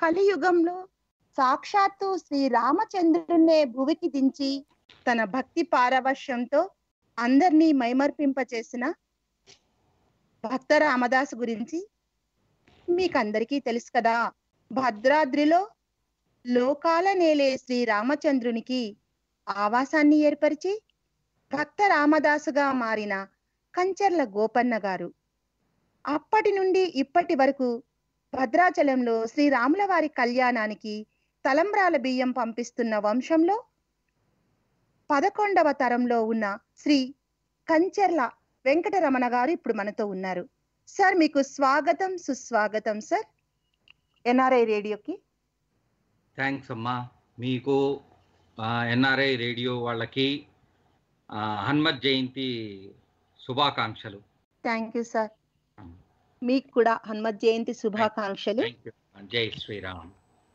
కలియుగంలో సాక్షాత్తు శ్రీ రామచంద్రున్నే భువికి దించి తన భక్తి పారవశ్యంతో అందరినీ మైమర్పింపచేసిన భక్త రామదాసు గురించి మీకందరికీ తెలుసు కదా భద్రాద్రిలో లోకాల నేలే శ్రీ రామచంద్రునికి ఆవాసాన్ని ఏర్పరిచి భక్త రామదాసుగా మారిన కంచర్ల గోపన్న గారు అప్పటి నుండి ఇప్పటి వరకు భద్రాచలంలో శ్రీరాముల వారి కళ్యాణానికి తలంబ్రాల బియ్యం పంపిస్తున్న వంశంలో పదకొండవ తరంలో ఉన్న శ్రీ కంచర్ల వెంకటరమణ గారు ఇప్పుడు మనతో ఉన్నారు సార్ మీకు స్వాగతం సుస్వాగతం సార్ ఎన్ఆర్ఐ రేడియోకి థ్యాంక్స్ అమ్మా మీకు ఎన్ఆర్ఐ రేడియో వాళ్ళకి ఆ, హనుమత్ జయంతి శుభాకాంక్షలు థ్యాంక్ యూ సార్ మీకు కూడా హనుమత్ జయంతి శుభాకాంక్షలు థ్యాంక్ యూ జై శ్రీరామ్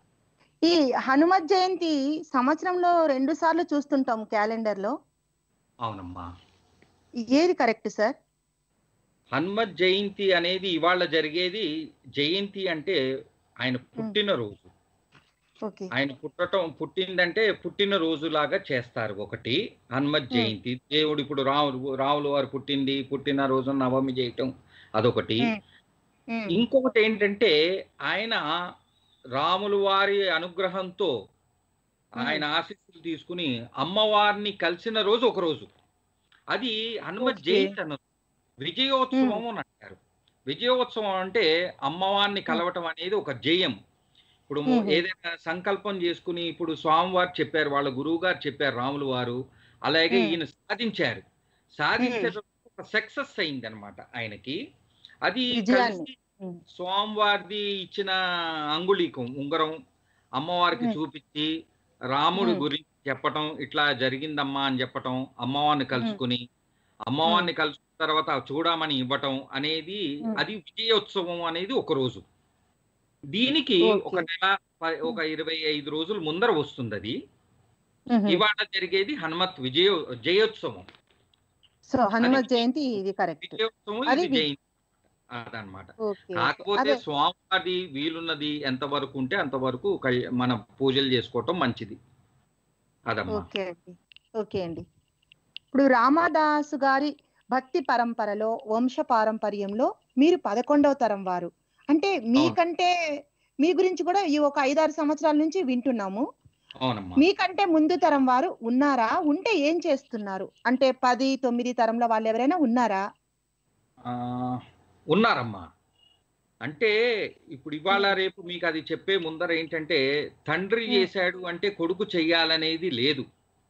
ఈ హనుమత్ జయంతి సంవత్సరంలో రెండు సార్లు చూస్తుంటాం క్యాలెండర్ లో అవునమ్మా ఏది కరెక్ట్ సార్ హనుమత్ జయంతి అనేది ఇవాళ జరిగేది జయంతి అంటే ఆయన పుట్టినరోజు ఓకే ఆయన పుట్టటం పుట్టిందంటే పుట్టినరోజు లాగా చేస్తారు ఒకటి హనుమత్ జయంతి దేవుడు ఇప్పుడు రాముడు రాములు వారు పుట్టింది పుట్టిన రోజు నవమి చేయటం అదొకటి ఇంకొకటి ఏంటంటే ఆయన రాములు వారి అనుగ్రహంతో ఆయన ఆశీస్సులు తీసుకుని అమ్మవారిని కలిసిన రోజు ఒక రోజు అది హనుమత్ Okay. జయంతి అన్నారు విజయోత్సవం అని అంటారు విజయోత్సవం అంటే అమ్మవారిని కలవటం అనేది ఒక జయం ఇప్పుడు Mhm. ఏదైనా సంకల్పం చేసుకుని ఇప్పుడు స్వామివారు చెప్పారు వాళ్ళ గురువు గారు చెప్పారు రాములు వారు అలాగే Hmm. ఈయన సాధించారు సాధించడం ఒక సక్సెస్ అయింది అనమాట ఆయనకి అది విజయాన్ని. కలిసి ఉమ్. స్వామివారిది ఇచ్చిన అంగుళీకం ఉంగరం అమ్మవారికి Hmm. చూపించి రాముడు Hmm. గురించి చెప్పటం ఇట్లా జరిగిందమ్మా అని చెప్పటం అమ్మవారిని కలుసుకుని అమ్మవారిని కలుసుకున్న తర్వాత చూడమని ఇవ్వటం అనేది Hmm. అది విజయోత్సవం అనేది ఒక రోజు దీనికి Okay. ఒక నెల ప- ఒక ఇరవై ఐదు రోజుల ముందర వస్తుంది అది మ్మ్. ఇవాళ జరిగేది హనుమత్ విజయ జయోత్సవం సో హనుమత్ జయంతి ఇది కరెక్ట్ విజయోత్సవం అది ఇది వి- జయంతి అదనమాట ఓకే కాకపోతే అదే స్వామివారి వీలున్నది ఎంత వరకు ఉంటే అంతవరకు కల్- మనం పూజలు చేసుకోవటం మంచిది అదమ్మా ఓకే అండి ఓకే అండి ఇప్పుడు రామదాసు గారి భక్తి పరంపరలో వంశ పారంపర్యంలో మీరు పదకొండవ తరం వారు అంటే మీకంటే మీ గురించి కూడా ఈ ఒక ఐదారు సంవత్సరాల నుంచి వింటున్నాము అవునమ్మా మీకంటే ముందు తరం వారు ఉన్నారా ఉంటే ఏం చేస్తున్నారు అంటే పది తొమ్మిది తరంలో వాళ్ళు ఎవరైనా ఉన్నారా ఆ, ఉన్నారమ్మా అంటే ఇప్పుడు ఇవాళ రేపు మీకు అది చెప్పే ముందర ఏంటంటే తండ్రి Hmm. చేశాడు అంటే కొడుకు చెయ్యాలనేది లేదు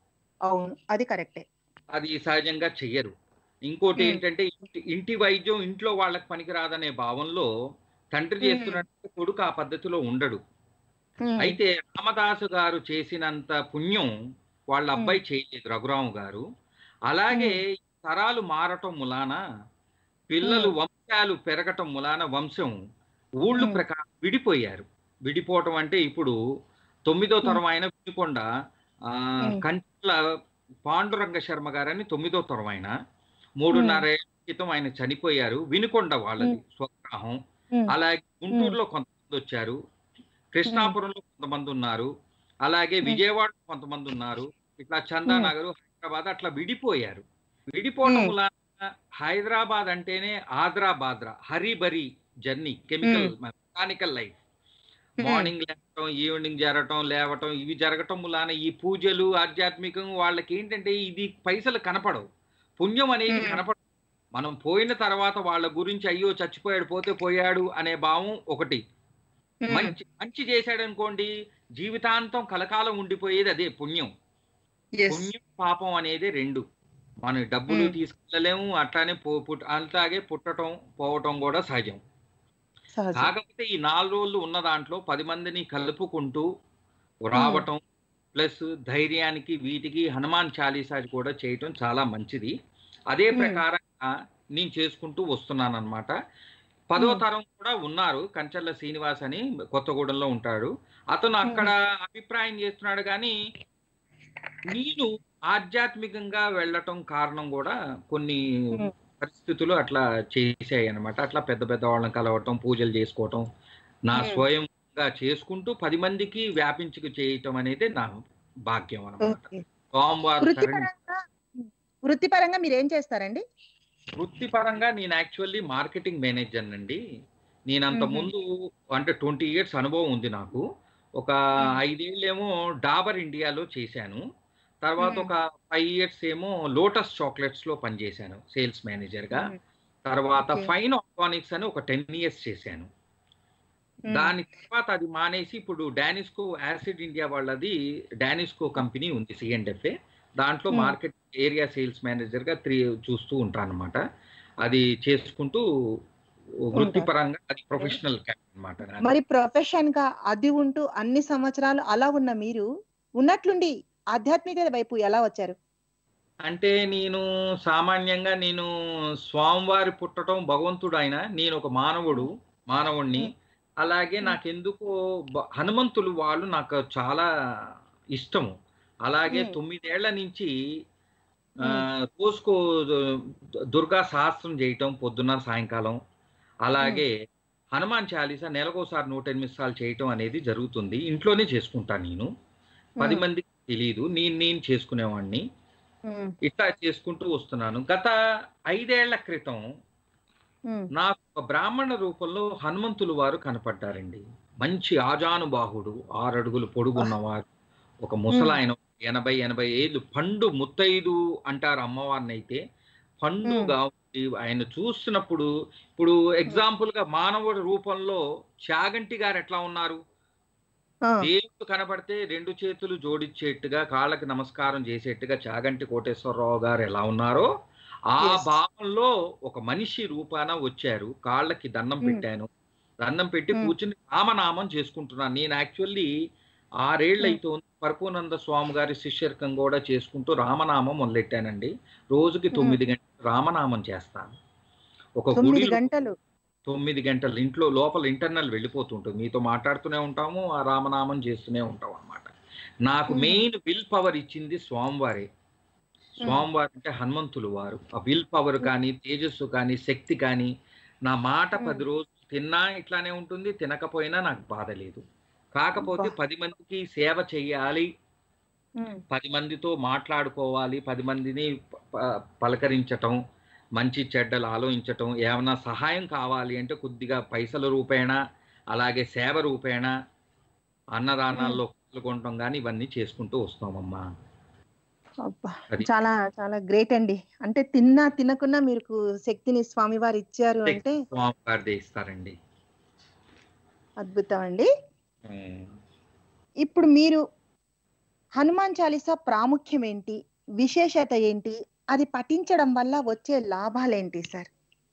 అవును అది కరెక్టే అది సహజంగా చెయ్యరు ఇంకోటి Hmm. ఏంటంటే ఇంటి ఇంటి వైద్యం ఇంట్లో వాళ్ళకి పనికిరాదనే భావంలో తండ్రి Hmm. చేస్తున్నట్టు కొడుకు ఆ పద్ధతిలో ఉండడు ఉమ్, అయితే రామదాసు గారు చేసినంత పుణ్యం వాళ్ళ అబ్బాయి చేయలేదు రఘురాము గారు అలాగే తరాలు మారటం ములాన పిల్లలు వంశాలు పెరగటం ములాన వంశం ఊళ్ళు Hmm. ప్రకారం విడిపోయారు విడిపోవటం అంటే ఇప్పుడు తొమ్మిదో తరం ఆయన వినుకొండ ఆ, Hmm. కంట్ల పాండురంగ శర్మ గారని తొమ్మిదో తరం ఆయన మూడున్నర ఏళ్ల క్రితం ఆయన చనిపోయారు వినుకొండ వాళ్ళది స్వగ్రాహం ఉమ్, అలాగే గుంటూరులో కొంతమంది వచ్చారు కృష్ణాపురంలో కొంతమంది ఉన్నారు అలాగే Hmm. విజయవాడలో కొంతమంది ఉన్నారు ఇట్లా చందానగర్ హైదరాబాద్ అట్లా విడిపోయారు విడిపోవడం Hmm. వలన హైదరాబాద్ అంటేనే ఆద్రాబాద్రా హరిబరి journey chemical mechanical life Hmm. Morning లేవటం ఈవినింగ్ జరగటం లేవటం ఇవి జరగటం వలన ఈ పూజలు ఆధ్యాత్మికం వాళ్ళకి ఏంటంటే ఇది పైసలు కనపడవు పుణ్యం అనేది Hmm. కనపడదు మనం పోయిన తర్వాత వాళ్ళ గురించి అయ్యో చచ్చిపోయాడు పోతే పోయాడు అనే భావం ఒకటి ఉమ్, మంచి మంచి చేశాడు అనుకోండి జీవితాంతం కలకాలం ఉండిపోయేది అదే పుణ్యం yes. పుణ్యం పాపం అనేది రెండు మనం డబ్బులు Hmm. తీసుకెళ్ళలేము అట్లానే పో- పుట్ అలాగే పుట్టటం పోవటం కూడా సహజం సహజం కాకపోతే ఈ నాలుగు రోజులు ఉన్న దాంట్లో పది మందిని కలుపుకుంటూ రావటం ప్లస్ ధైర్యానికి వీటికి హనుమాన్ చాలీసా కూడా చేయటం చాలా మంచిది అదే Hmm. ప్రకారంగా నేను చేసుకుంటూ వస్తున్నాను అనమాట పదో Hmm. తరం కూడా ఉన్నారు కంచర్ల శ్రీనివాస్ అని కొత్తగూడెంలో ఉంటాడు అతను అక్కడ అభిప్రాయం చేస్తున్నాడు కానీ నేను ఆధ్యాత్మికంగా వెళ్ళటం కారణం కూడా కొన్ని Hmm. పరిస్థితులు అట్లా చేసాయి అనమాట అట్లా పెద్ద పెద్ద వాళ్ళని కలవటం పూజలు చేసుకోవటం నా Hmm. స్వయం గా చేసుకుంటూ పది మందికి వ్యాపించుకు చేయటం అనేది నా భాగ్యం అనమాట ఓకే సోమవారం శరణి వృత్తిపరంగా వృత్తిపరంగా మీరు ఏం చేస్తారండి వృత్తిపరంగా నేను యాక్చువల్లీ మార్కెటింగ్ మేనేజర్ అండి నేను అంత మ్మ్. ముందు అంటే ట్వంటీ ఇయర్స్ అనుభవం ఉంది నాకు ఒక మ్మ్. ఐదేళ్ళేమో డాబర్ ఇండియాలో చేశాను తర్వాత మ్మ్. ఒక ఫైవ్ ఇయర్స్ ఏమో లోటస్ చాక్లెట్స్ లో పనిచేశాను సేల్స్ మేనేజర్ గా మ్మ్. తర్వాత Okay. ఫైన్ ఆర్గానిక్స్ అని ఒక టెన్ ఇయర్స్ చేశాను మ్మ్. దాని తర్వాత అది మానేసి ఇప్పుడు డానిస్కో యాసిడ్ ఇండియా వాళ్ళది డానిస్కో కంపెనీ ఉంది సిఎండ్ఎఫ్ఏ దాంట్లో Hmm. Market area sales manager గా త్రీ చూస్తూ ఉంటాను అనమాట అది చేసుకుంటూ వృత్తిపరంగా అది ప్రొఫెషనల్ అనమాట మరి ప్రొఫెషన్ గా అది ఉంటూ అన్ని సంవత్సరాలు అలా ఉన్న మీరు ఉన్నట్లుండి ఆధ్యాత్మికత వైపు ఎలా వచ్చారు అంటే నేను సామాన్యంగా నేను స్వామివారి పుట్టడం భగవంతుడు ఆయన నేను ఒక మానవుడు మానవుణ్ణి అలాగే మ్మ్. నాకెందుకో బ- హనుమంతులు వాళ్ళు నాకు చాలా ఇష్టము అలాగే మ్మ్. తొమ్మిదేళ్ల నుంచి ఆ, రోజుకో దు- దుర్గా సహస్రం చేయటం పొద్దున్న సాయంకాలం అలాగే హనుమాన్ చాలీసా నెలకోసారి నూట ఎనిమిది సార్లు చేయటం అనేది జరుగుతుంది ఇంట్లోనే చేసుకుంటాను నేను పది మ్మ్. మందికి తెలియదు నేను నేను చేసుకునేవాడిని మ్మ్. ఇట్లా చేసుకుంటూ వస్తున్నాను గత ఐదేళ్ల క్రితం మ్మ్. నాకు ఒక బ్రాహ్మణ రూపంలో హనుమంతులు వారు కనపడ్డారండి మంచి ఆజానుబాహుడు ఆరు అడుగులు పొడుగున్నవారు ఒక ముసలాయన ఎనభై ఎనభై ఏళ్ళు పండు ముత్తైదు అంటారు అమ్మవారిని అయితే పండుగా ఉండి ఆయన చూస్తున్నప్పుడు ఇప్పుడు ఎగ్జాంపుల్ గా మానవుడి రూపంలో చాగంటి గారు ఎట్లా ఉన్నారు ఆ, దేవుడు కనబడితే రెండు చేతులు జోడించేట్టుగా కాళ్ళకి నమస్కారం చేసేట్టుగా చాగంటి కోటేశ్వరరావు గారు ఎలా ఉన్నారో ఆ Yes. భావంలో ఒక మనిషి రూపాన వచ్చారు కాళ్ళకి దండం Hmm. పెట్టాను దండం పెట్టి Hmm. కూర్చుని రామనామం చేసుకుంటున్నాను నేను యాక్చువల్లీ ఆరేళ్ళు Hmm. అయితే పరపూనంద స్వామి గారి శిష్యర్కం కూడా చేసుకుంటూ రామనామం మొదలెట్టానండి రోజుకి Hmm. తొమ్మిది గంటలు రామనామం చేస్తాను ఒక తొమ్మిది గుడిలో గంటలు తొమ్మిది గంటలు ఇంట్లో లోపల ఇంటర్నల్ వెళ్ళిపోతుంటుంది మీతో మాట్లాడుతూనే ఉంటాము ఆ రామనామం చేస్తూనే ఉంటాం అన్నమాట నాకు మ్మ్. మెయిన్ విల్ పవర్ ఇచ్చింది స్వామివారే స్వామివారు అంటే హనుమంతులు వారు ఆ విల్ పవర్ కానీ తేజస్సు కానీ శక్తి కానీ నా మాట మ్మ్. పది రోజులు తిన్నా ఇట్లానే ఉంటుంది తినకపోయినా నాకు బాధ లేదు కాకపోతే అబ్బా. పది మందికి సేవ చెయ్యాలి మ్మ్. పది మందితో మాట్లాడుకోవాలి పది మందిని ప- ప- పలకరించటం మంచి చెడ్డలు ఆలోచించటం ఏమైనా సహాయం కావాలి అంటే కొద్దిగా పైసల రూపేణ అలాగే సేవ రూపేణ అన్నదానాల్లో పాల్గొనటం కానీ ఇవన్నీ చేసుకుంటూ వస్తామమ్మా అబ్బా, అది. చాలా చాలా గ్రేట్ అండి అంటే తిన్నా తినకున్నా మీకు శక్తిని స్వామివారు ఇచ్చారు అంటే స్వామివారిదే ఇస్తారండి అద్భుతం అండి ఉమ్. ఇప్పుడు మీరు హనుమాన్ చాలీసా ప్రాముఖ్యం ఏంటి విశేషత ఏంటి అది పఠించడం వల్ల వచ్చే లాభాలేంటి సార్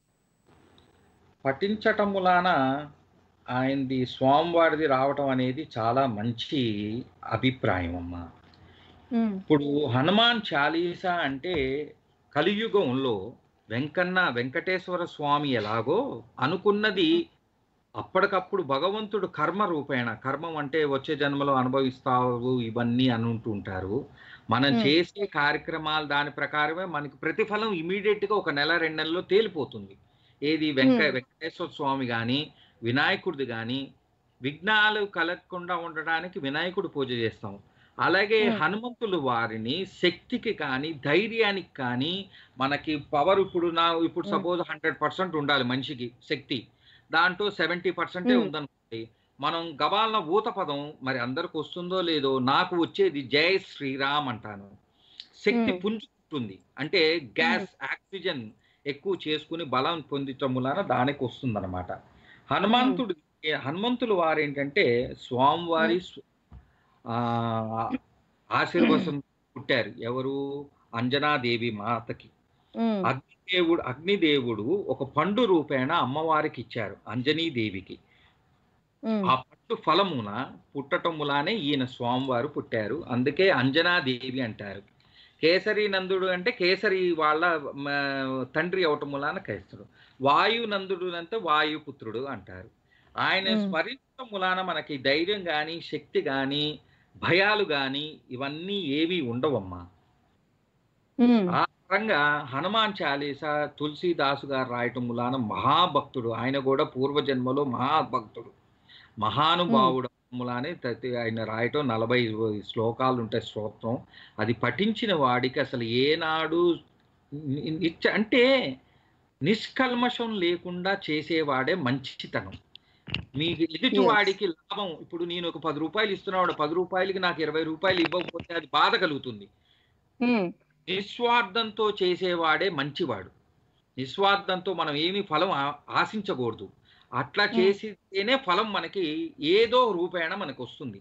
పఠించటం వలన ఆయనది స్వామివారిది రావటం అనేది చాలా మంచి అభిప్రాయం అమ్మా ఉమ్, ఇప్పుడు హనుమాన్ చాలీసా అంటే కలియుగంలో వెంకన్న వెంకటేశ్వర స్వామి ఎలాగో అనుకున్నది అప్పటికప్పుడు భగవంతుడు కర్మ రూపేణ కర్మం అంటే వచ్చే జన్మలో అనుభవిస్తావు ఇవన్నీ అని ఉంటుంటారు మనం Hmm. చేసే కార్యక్రమాలు దాని ప్రకారమే మనకి ప్రతిఫలం ఇమీడియట్ గా ఒక నెల రెండు నెలల్లో తేలిపోతుంది ఏది వెంక Hmm. వెంకటేశ్వర స్వామి కానీ వినాయకుడిది కానీ విఘ్నాలు కలగకుండా ఉండడానికి వినాయకుడు పూజ చేస్తాం అలాగే Hmm. హనుమంతులు వారిని శక్తికి కానీ ధైర్యానికి కానీ మనకి పవర్ ఇప్పుడు నా ఇప్పుడు Hmm. సపోజ్ హండ్రెడ్ పర్సెంట్ ఉండాలి మనిషికి శక్తి దాంట్లో సెవెంటీ పర్సెంటే Hmm. ఉందనుకోండి మనం గబాలన ఊత పదం మరి అందరికి వస్తుందో లేదో నాకు వచ్చేది జై శ్రీరామ్ అంటాను శక్తి Hmm. పుంజుకుంటుంది అంటే గ్యాస్ ఆక్సిజన్ ఎక్కువ చేసుకుని బలం పొందటం వలన దానికి వస్తుందన్నమాట హనుమంతుడు హనుమంతులు వారు ఏంటంటే స్వామివారి స్వ- ఆ ఆశీర్వచనం పుట్టారు ఎవరు అంజనాదేవి మాతకి ఉమ్, అగ్నిదేవుడు అగ్నిదేవుడు ఒక పండు రూపేణ అమ్మవారికి ఇచ్చారు అంజనీదేవికి ఉమ్, ఆ పట్టు ఫలమున పుట్టటం మూలానే ఈయన స్వామివారు పుట్టారు అందుకే అంజనాదేవి అంటారు కేసరి నందుడు అంటే కేసరి వాళ్ళ మ, తండ్రి అవటం మూలాన కేసరుడు వాయు నందుడు అంటే వాయుపుత్రుడు అంటారు ఆయన మ్. స్మరించడం మూలాన మనకి ధైర్యం కానీ శక్తి కానీ భయాలు కానీ ఇవన్నీ ఏవి ఉండవమ్మా ఉమ్, ఆ పరంగా హనుమాన్ చాలీసా తులసీదాసు గారు రాయటం మూలాన మహాభక్తుడు ఆయన కూడా పూర్వజన్మలో మహాభక్తుడు మహానుభావుడు అని ప్రతి ఆయన రాయటం నలభై శ్లోకాలు ఉంటాయి స్తోత్రం అది పఠించిన వాడికి అసలు ఏనాడు ని- నిత్య అంటే నిష్కల్మషం లేకుండా చేసేవాడే మంచితనం మీకు ఎదుటి Yes. వాడికి లాభం ఇప్పుడు నేను ఒక పది రూపాయలు ఇస్తున్నాడు పది రూపాయలకి నాకు ఇరవై రూపాయలు ఇవ్వకపోతే అది బాధ కలుగుతుంది ఉమ్, నిస్వార్థంతో చేసేవాడే మంచివాడు నిస్వార్థంతో మనం ఏమి ఫలం ఆ- ఆశించకూడదు అట్లా Hmm. చేసితేనే ఫలం మనకి ఏదో రూపేణ మనకు వస్తుంది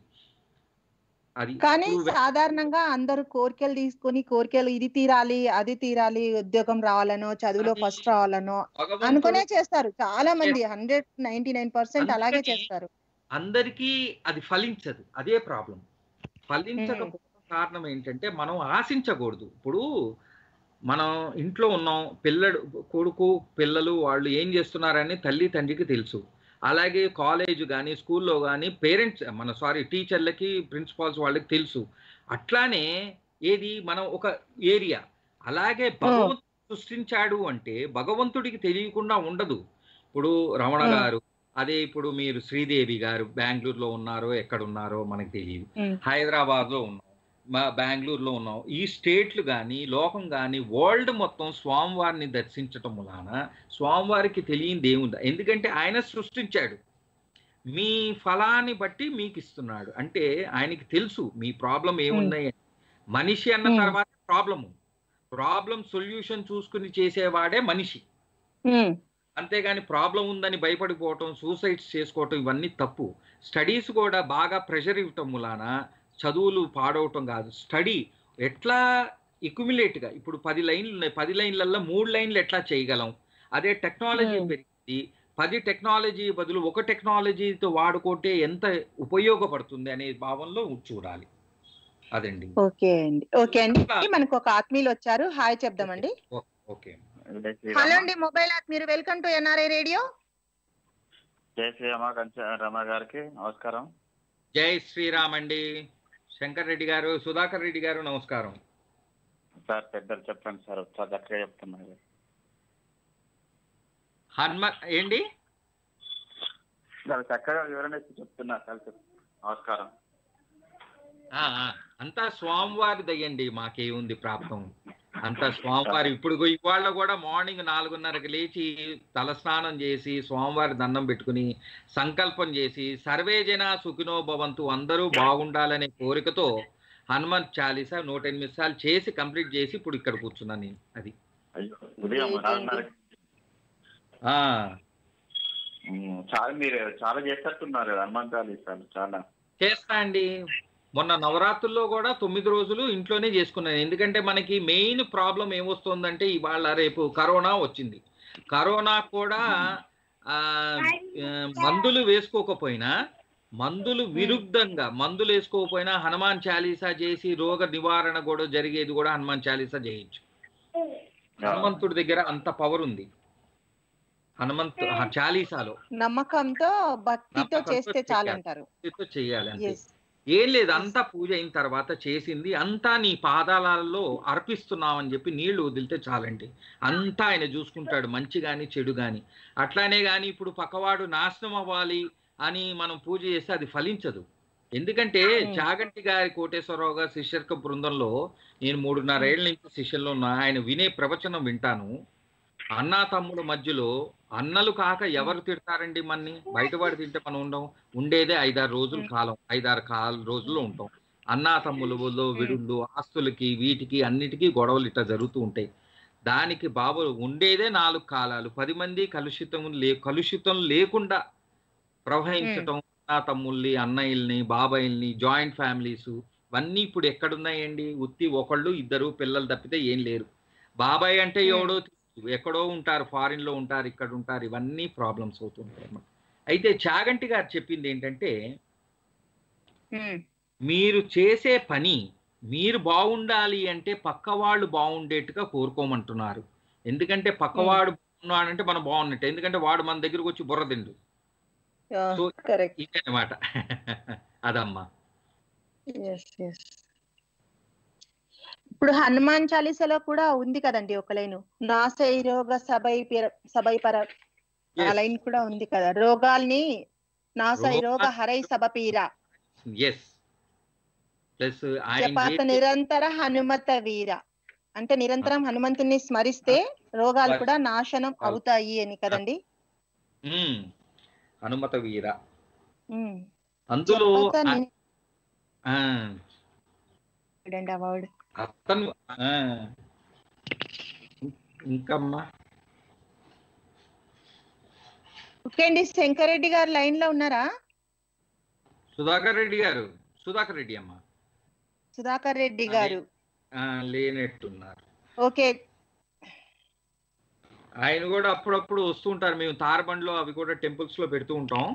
అది కానీ ఇప్పుడు సాధారణంగా అందరూ కోరికలు తీసుకొని కోరికలు ఇది తీరాలి అది తీరాలి ఉద్యోగం రావాలనో చదువులో అది ఫస్ట్ రావాలనో భగవంతుడు అనుకునే చేస్తారు చాలా మంది హండ్రెడ్ నైన్టీ నైన్ పర్సెంట్ అలాగే అందుకని చేస్తారు అందరికీ అది ఫలించదు అదే ప్రాబ్లం ఫలించకపోవడం కారణం ఏంటంటే మనం ఆశించకూడదు ఇప్పుడు మనం ఇంట్లో ఉన్నాం పిల్లడు కొడుకు పిల్లలు వాళ్ళు ఏం చేస్తున్నారని తల్లి తండ్రికి తెలుసు అలాగే కాలేజ్ కానీ స్కూల్లో కానీ పేరెంట్స్ మన సారీ టీచర్లకి ప్రిన్సిపాల్స్ వాళ్ళకి తెలుసు అట్లానే ఏది మనం ఒక ఏరియా అలాగే భగవంతుడు సృష్టించాడు అంటే భగవంతుడికి తెలియకుండా ఉండదు ఇప్పుడు రమణ Hmm. గారు అదే ఇప్పుడు మీరు శ్రీదేవి గారు బెంగళూరులో ఉన్నారో ఎక్కడ ఉన్నారో మనకు తెలియదు ఉమ్, హైదరాబాద్ లో ఉన్నాం మా బెంగళూరులో ఉన్నాం ఈ స్టేట్లు కానీ లోకం కానీ వరల్డ్ మొత్తం స్వామివారిని దర్శించటం వలన స్వామివారికి తెలియంది ఏముంది ఎందుకంటే ఆయన సృష్టించాడు మీ ఫలాన్ని బట్టి మీకు ఇస్తున్నాడు అంటే ఆయనకి తెలుసు మీ ప్రాబ్లం ఏమున్నాయి అని. మనిషి అన్న Hmm. తర్వాత ప్రాబ్లము ప్రాబ్లం సొల్యూషన్ చూసుకుని చేసేవాడే మనిషి ఉమ్, అంతేగాని ప్రాబ్లం ఉందని భయపడిపోవటం సూసైడ్స్ చేసుకోవటం ఇవన్నీ తప్పు స్టడీస్ కూడా బాగా ప్రెషర్ ఇవ్వటం మూలాన చదువులు పాడవటం కాదు స్టడీ ఎట్లా accumulate గా ఇప్పుడు పది లైన్లు ఉన్నాయి పది లైన్లలో మూడు లైన్లు ఎట్లా చేయగలం అదే టెక్నాలజీ Hmm. పెరిగింది పది టెక్నాలజీ బదులు ఒక టెక్నాలజీతో వాడుకుంటే ఎంత ఉపయోగపడుతుంది అనే భావంలో చూడాలి అదండి ఓకే అండి ఓకే అండి మనకు ఒక ఆత్మీయులు వచ్చారు హాయ్ చెప్దామండి ఓ- ఓకే జై శ్రీరామ. హలో అండి మొబైల్ ఆత్మీయులు వెల్కమ్ టు ఎన్ఆర్ఐ రేడియో జై శ్రీరామ కంచ రమ గారికి నమస్కారం జై శ్రీరామ్ అండి శంకర్ రెడ్డి గారు సుధాకర్ రెడ్డి గారు నమస్కారం సార్ పెద్దలు చెప్పండి సార్ చాలా చక్కగా చెప్తున్నారు హనుమ ఏంటి చాలా చక్కగా వివరణ ఇచ్చి చెప్తున్నారు సార్ చెప్ నమస్కారం ఆ, ఆ, అంతా స్వామివారి దయ్యండి మాకేముంది ప్రాప్తం అంతా స్వామివారి ఇప్పుడు ఇవాళ కూడా మార్నింగ్ నాలుగున్నరకు లేచి తలస్నానం చేసి స్వామివారి దండం పెట్టుకుని సంకల్పం చేసి సర్వే జన సుఖినో భవంతు అందరూ బాగుండాలనే కోరికతో హనుమంత్ చాలీసా నూట ఎనిమిది సార్లు చేసి కంప్లీట్ చేసి ఇప్పుడు ఇక్కడ కూర్చున్నాను నేను అది అయ్యో ఉదయం Great నాలుగున్నర ఆ ఉమ్, చాలా మీరు చాలా చేసేట్టున్నారు హనుమాన్ చాలీసాలు చాలా చేస్తా అండి మొన్న నవరాత్రుల్లో కూడా తొమ్మిది రోజులు ఇంట్లోనే చేసుకున్నాను ఎందుకంటే మనకి మెయిన్ ప్రాబ్లం ఏమొస్తుందంటే ఇవాళ రేపు కరోనా వచ్చింది కరోనా కూడా ఆ, ఆ, మందులు వేసుకోకపోయినా మందులు విరుద్ధంగా మందులు వేసుకోకపోయినా హనుమాన్ చాలీసా చేసి రోగ నివారణ కూడా జరిగేది కూడా హనుమాన్ చాలీసా చేయొచ్చు హనుమంతుడి దగ్గర అంత పవర్ ఉంది హనుమంతు ఆ చాలీసాలో నమ్మకంతో భక్తితో నమ్మకంతో చేస్తే చేయాలి. చాలంటారు చేయాలి చేయాలి అంతే ఎస్ ఏం లేదు అంతా పూజ అయిన తర్వాత చేసింది అంతా నీ పాదాలలో అర్పిస్తున్నామని చెప్పి నీళ్లు వదిలితే చాలండి అంతా ఆయన చూసుకుంటాడు మంచి గాని చెడు గాని అట్లానే గాని ఇప్పుడు పక్కవాడు నాశనం అవ్వాలి అని మనం పూజ చేస్తే అది ఫలించదు ఎందుకంటే Hmm. చాగంటి గారి కోటేశ్వరరావు గారి శిష్యర్క బృందంలో నేను మూడున్నర ఏళ్ళ నుంచి శిష్యుల్లో ఉన్నా ఆయన వినే ప్రవచనం వింటాను అన్నా తమ్ముల మధ్యలో అన్నలు కాక ఎవరు తిడతారండి మన్ని బయటవాడు తింటే మనం ఉండం ఉండేదే ఐదారు రోజుల కాలం ఐదారు కాల రోజుల్లో ఉంటాం అన్నా తమ్ములలో విడుళ్ళు ఆస్తులకి వీటికి అన్నిటికీ గొడవలు ఇట్లా జరుగుతూ ఉంటాయి దానికి బాబు ఉండేదే నాలుగు కాలాలు పది మంది కలుషితం లే కలుషితం లేకుండా ప్రవహించటం అన్నా తమ్ముల్ని అన్నయ్యల్ని బాబాయిల్ని జాయింట్ ఫ్యామిలీస్ ఇవన్నీ ఇప్పుడు ఎక్కడున్నాయండి ఉత్తి ఒకళ్ళు ఇద్దరు పిల్లలు తప్పితే ఏం లేరు బాబాయ్ అంటే Hmm. ఎవడో తెలుసు. ఎక్కడో ఉంటారు ఫారిన్ లో ఉంటారు ఇక్కడ ఉంటారు ఇవన్నీ ప్రాబ్లమ్స్ అవుతుంటాయి అన్నమాట అయితే చాగంటి గారు చెప్పింది ఏంటంటే ఉమ్, మీరు చేసే పని మీరు బాగుండాలి అంటే పక్క వాళ్ళు బాగుండేట్టుగా కోరుకోమంటున్నారు ఎందుకంటే పక్కవాడు బాగున్నాడంటే మనం బాగున్నట్టు ఎందుకంటే వాడు మన దగ్గరకు వచ్చి బుర్ర తిండు So- కరెక్ట్ ఇదే అనమాట అదమ్మా ఎస్ ఎస్ ఇప్పుడు హనుమాన్ చాలీసాలో కూడా ఉంది కదండి ఒక లైన్ నాసై రోగ సభై పిర- సభై పర ఆ Yes. లైన్ కూడా ఉంది కదా రోగాల్ని నాసై రోగ- రోగ హరై సబపీర ఎస్ ప్లస్ ఆయన జపాత చేసే- నిరంతర హనుమత వీర అంటే నిరంతరం హనుమంతుని స్మరిస్తే రోగాలు కూడా నాశనం అవుతాయి అని కదండి ఉమ్, హనుమత వీర ఉమ్. అందులో జపత ఆ- ని- ఆ, చూడండి ఆ word. అతను ఆ, ఇంకమ్మా ఓకే అండి శంకరెడ్డి గారు లైన్ లో ఉన్నారా సుధాకర్ రెడ్డి గారు సుధాకర్ రెడ్డి అమ్మ సుధాకర్ రెడ్డి గారు ఆ, లేనట్టున్నారు ఓకే ఆయన కూడా అప్పుడప్పుడు వస్తుంటారు మేము తారబండ్లో అవి కూడా టెంపుల్స్ లో పెడుతూ ఉంటాం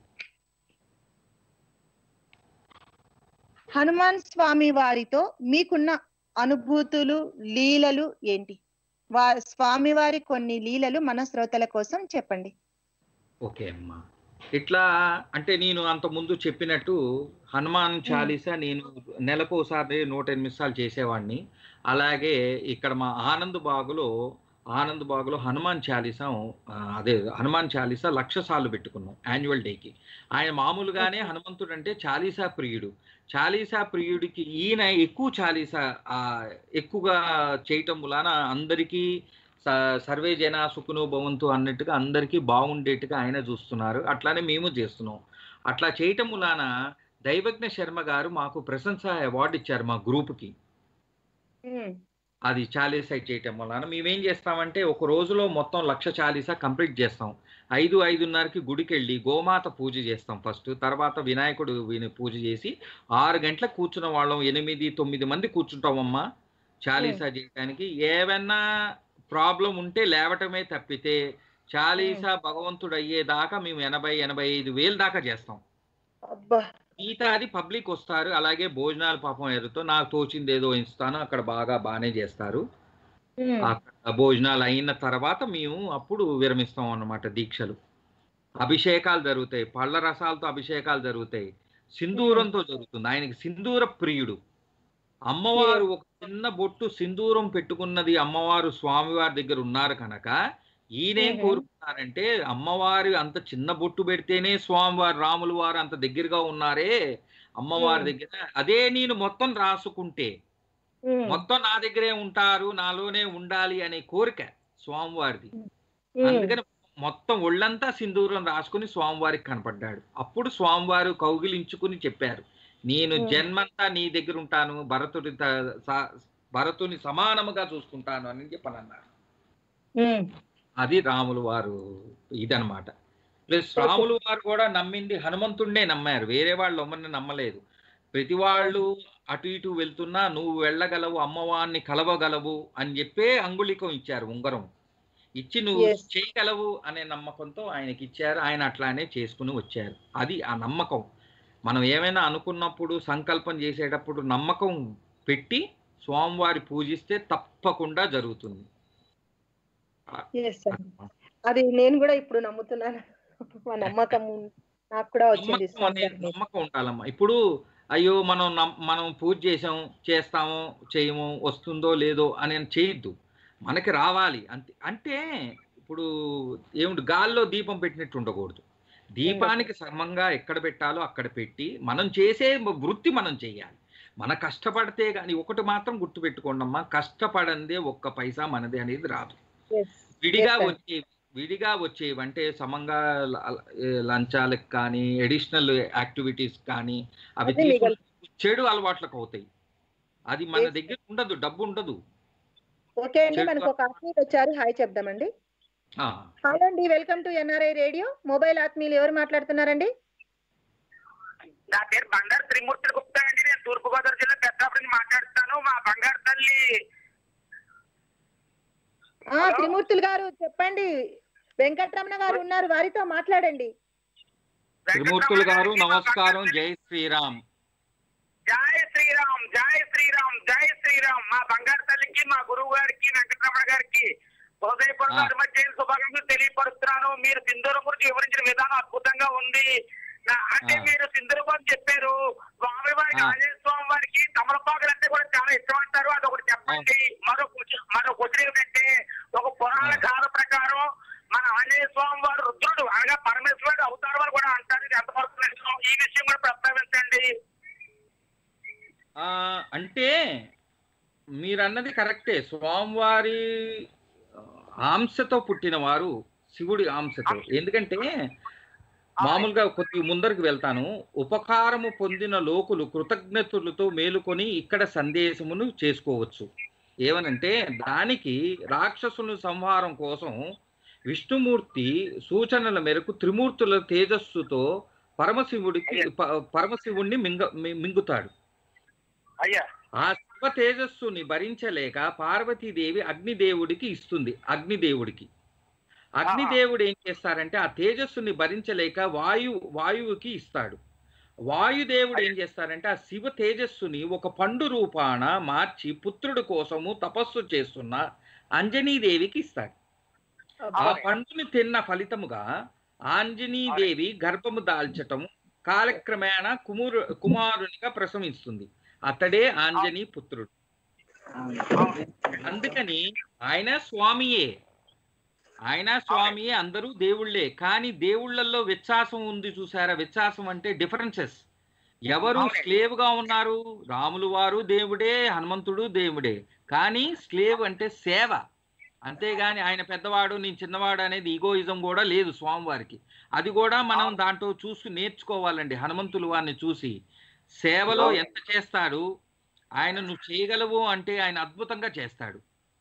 హనుమాన్ స్వామి వారితో మీకున్న అనుభూతులు లీలలు ఏంటి వా స్వామి వారి కొన్ని లీలలు మన శ్రోతల కోసం చెప్పండి ఓకే అమ్మా ఇట్లా అంటే నేను అంత ముందు చెప్పినట్టు హనుమాన్ చాలీసా నేను నెలకోసారి నూట ఎనిమిది సార్లు చేసేవాడిని అలాగే ఇక్కడ మా ఆనంద్ బాగులో ఆనంద్ బాగులో హనుమాన్ చాలీసా ఆ, అదే హనుమాన్ చాలీసా లక్ష సార్లు పెట్టుకున్నాం యాన్యువల్ డేకి ఆయన మామూలుగానే హనుమంతుడు అంటే చాలీసా ప్రియుడు చాలీసా ప్రియుడికి ఈయన ఎక్కువ చాలీసా ఆ, ఎక్కువగా చేయటం వలన అందరికీ స- సర్వే జన సుఖనో భవంతు అన్నట్టుగా అందరికీ బాగుండేట్టుగా ఆయన చూస్తున్నారు అట్లానే మేము చేస్తున్నాం అట్లా చేయటం వలన దైవజ్ఞ శర్మ గారు మాకు ప్రశంస అవార్డు ఇచ్చారు మా గ్రూప్కి అది చాలీసా చేయటం వలన మేమేం చేస్తామంటే ఒక రోజులో మొత్తం లక్ష చాలీసా కంప్లీట్ చేస్తాం ఐదు ఐదున్నరకి గుడికి వెళ్ళి గోమాత పూజ చేస్తాం ఫస్ట్ తర్వాత వినాయకుడు విని పూజ చేసి ఆరు గంటలకు కూర్చున్న వాళ్ళం ఎనిమిది తొమ్మిది మంది కూర్చుంటామమ్మా చాలీసా చేయడానికి ఏవన్నా ప్రాబ్లం ఉంటే లేవటమే తప్పితే చాలీసా భగవంతుడు అయ్యేదాకా మేము ఎనభై ఎనభై ఐదు వేలు దాకా చేస్తాం అబ్బా మిగతాది పబ్లిక్ వస్తారు అలాగే భోజనాలు పాపం ఎదురుతో నాకు తోచింది ఏదో ఇస్తాను అక్కడ బాగా బాగానే చేస్తారు ఉమ్. అక్కడ భోజనాలు అయిన తర్వాత మేము అప్పుడు విరమిస్తాం అన్నమాట దీక్షలు అభిషేకాలు జరుగుతాయి పళ్ళ రసాలతో అభిషేకాలు జరుగుతాయి సింధూరంతో జరుగుతుంది ఆయనకి సింధూర ప్రియుడు అమ్మవారు ఒక చిన్న బొట్టు సింధూరం పెట్టుకున్నది అమ్మవారు స్వామివారి దగ్గర ఉన్నారు కనుక ఈయనేం మ్మ్. కోరుకున్నారంటే అమ్మవారి అంత చిన్న బొట్టు పెడితేనే స్వామివారు రాములు వారు అంత దగ్గరగా ఉన్నారే అమ్మవారి మ్మ్. దగ్గర అదే నేను మొత్తం రాసుకుంటే ఉమ్. మొత్తం నా దగ్గరే ఉంటారు నాలోనే ఉండాలి అనే కోరిక స్వామివారిది ఉమ్. అందుకని మొత్తం ఒళ్ళంతా సింధూరం రాసుకుని స్వామివారికి కనపడ్డాడు అప్పుడు స్వామివారు కౌగిలించుకుని చెప్పారు నేను Hmm. జన్మంతా నీ దగ్గర ఉంటాను భరతుడి త- సా- భరతుని సమానముగా చూసుకుంటాను అని చెప్పని అన్నారు ఉమ్. అది రాములు వారు ఇదనమాట ప్లస్ Okay. రాములు వారు కూడా నమ్మింది హనుమంతుడినే నమ్మారు వేరే వాళ్ళు ఎవరిని నమ్మలేదు ప్రతి వాళ్ళు అటు ఇటు వెళ్తున్నా నువ్వు వెళ్ళగలవు అమ్మవారిని కలవగలవు అని చెప్పే అంగుళికం ఇచ్చారు ఉంగరం ఇచ్చి నువ్వు Yes. చేయగలవు అనే నమ్మకంతో ఆయనకి ఇచ్చారు ఆయన అట్లానే చేసుకుని వచ్చారు అది ఆ నమ్మకం మనం ఏమైనా అనుకున్నప్పుడు సంకల్పం చేసేటప్పుడు నమ్మకం పెట్టి స్వామివారి పూజిస్తే తప్పకుండా జరుగుతుంది Yes, sir. అది నేను కూడా ఇప్పుడు నమ్ముతున్నాను మా నమ్మకం నాకు కూడా వచ్చింది నమ్మకం అనేది నమ్మకం ఉండాలమ్మా ఇప్పుడు అయ్యో మనం నమ్- మనం పూజ చేసాం చేస్తాము చేయము వస్తుందో లేదో అని చేయొద్దు మనకి రావాలి అంతే అంటే ఇప్పుడు ఏమిటి గాల్లో దీపం పెట్టినట్టు ఉండకూడదు దీపానికి సమంగా ఎక్కడ పెట్టాలో అక్కడ పెట్టి మనం చేసే వృత్తి మనం చేయాలి మన కష్టపడితే కానీ ఒకటి మాత్రం గుర్తుపెట్టుకోండి అమ్మా కష్టపడందే ఒక్క పైసా మనదే అనేది రాదు విడిగా Yes, sir. వచ్చే విడిగా వచ్చేవి అంటే సమంగా ల- ఏ లంచాలకు కానీ ఎడిషనల్ యాక్టివిటీస్ కానీ అవి అదే మిగల్- తీసుకుంటే చెడు అలవాట్లకు అవుతాయి అది మన Yes, sir. దగ్గర ఉండదు డబ్బు ఉండదు ఓకే అండి మనకు ఒక ఆత్మీయులు వచ్చారు హాయ్ చెప్దామండి ఆ, హలో అండి welcome to NRI radio mobile ఆత్మీయులు ఎవరు మాట్లాడుతున్నారండి నా పేరు బంగారు త్రిమూర్తి గుప్తా అండి నేను తూర్పు గోదావరి జిల్లా పెద్దాపురం నుంచి మాట్లాడుతాను మా బంగారు తల్లి ఆ త్రిమూర్తులు గారు చెప్పండి వెంకటరమణ గారు ఉన్నారు వారితో మాట్లాడండి త్రిమూర్తులు గారు వెంకటరమణ గారికి మా నమస్కారం బంగారు జై శ్రీరామ్ జై శ్రీరామ్ జై శ్రీరామ్ జై శ్రీరామ్ మా బంగారు తల్లికి మా గురువు గారికి వెంకటరమణ గారికి హృదయపూర్వక ఆ. హనుమత్ శుభాకాంక్షలు తెలియపరుస్తున్నాను మీరు సింధూరం గురించి వివరించిన విధానం అద్భుతంగా ఉంది నా- అంటే ఆ. మీరు సింధూరం గురించి చెప్పారు స్వామి వారికి ఆ. ఆంజనేయ స్వామి వారికి తమలపాకులు అంటే కూడా చాలా ఇష్టం అంటారు అదొకటి చెప్పండి మరో క్వశ్చన్- మరో క్వశ్చన్ ఏమిటంటే ఒక పురాణ ఆ. గాథ ప్రకారం మన ఆంజనేయ స్వామి వారు రుద్రుడు అనగా పరమేశ్వరుడు అవతారం అని కూడా అంటారు ఇది ఎంతవరకు ఆ, అంటే మీరన్నది కరెక్టే స్వామివారి ఆంశతో పుట్టిన వారు శివుడి ఆంశతో ఎందుకంటే మామూలుగా కొద్ది ముందరికి వెళ్తాను ఉపకారము పొందిన లోకులు కృతజ్ఞతలతో మేలుకొని ఇక్కడ సందేశమును చేసుకోవచ్చు ఏమనంటే దానికి రాక్షసుల సంహారం కోసం విష్ణుమూర్తి సూచనల మేరకు త్రిమూర్తుల తేజస్సుతో పరమశివుడికి ప- పరమశివుణ్ణి మింగ మి- మింగుతాడు అయ్యా ఆ శివ తేజస్సుని భరించలేక పార్వతీదేవి అగ్నిదేవుడికి ఇస్తుంది అగ్నిదేవుడికి అగ్నిదేవుడు ఏం చేస్తారంటే ఆ తేజస్సుని భరించలేక వాయు వాయువుకి ఇస్తాడు వాయుదేవుడు ఏం చేస్తారంటే ఆ శివ తేజస్సుని ఒక పండు రూపాన మార్చి పుత్రుడి కోసము తపస్సు చేస్తున్న అంజనీదేవికి ఇస్తాడు ఆ పండుని తిన్న ఫలితముగా ఆంజనీదేవి గర్భము దాల్చటం కాలక్రమేణా కుమారు కుమారునిగా ప్రసవిస్తుంది అతడే ఆంజనీ పుత్రుడు అందుకని ఆయన స్వామియే ఆయన స్వామియే అందరూ దేవుళ్ళే కానీ దేవుళ్ళల్లో వ్యత్యాసం ఉంది చూసారా వ్యత్యాసం అంటే డిఫరెన్సెస్ ఎవరు అవునండి. స్లేవ్ గా ఉన్నారు రాములు వారు దేవుడే హనుమంతుడు దేవుడే కానీ స్లేవ్ అంటే సేవ అంతేగాని ఆయన పెద్దవాడు నేను చిన్నవాడు అనేది ఈగోయిజం కూడా లేదు స్వామివారికి అది కూడా మనం దాంట్లో చూసి నేర్చుకోవాలండి హనుమంతులు వారిని చూసి సేవలో ఎంత చేస్తాడు ఆయన నువ్వు చేయగలవు అంటే ఆయన అద్భుతంగా చేస్తాడు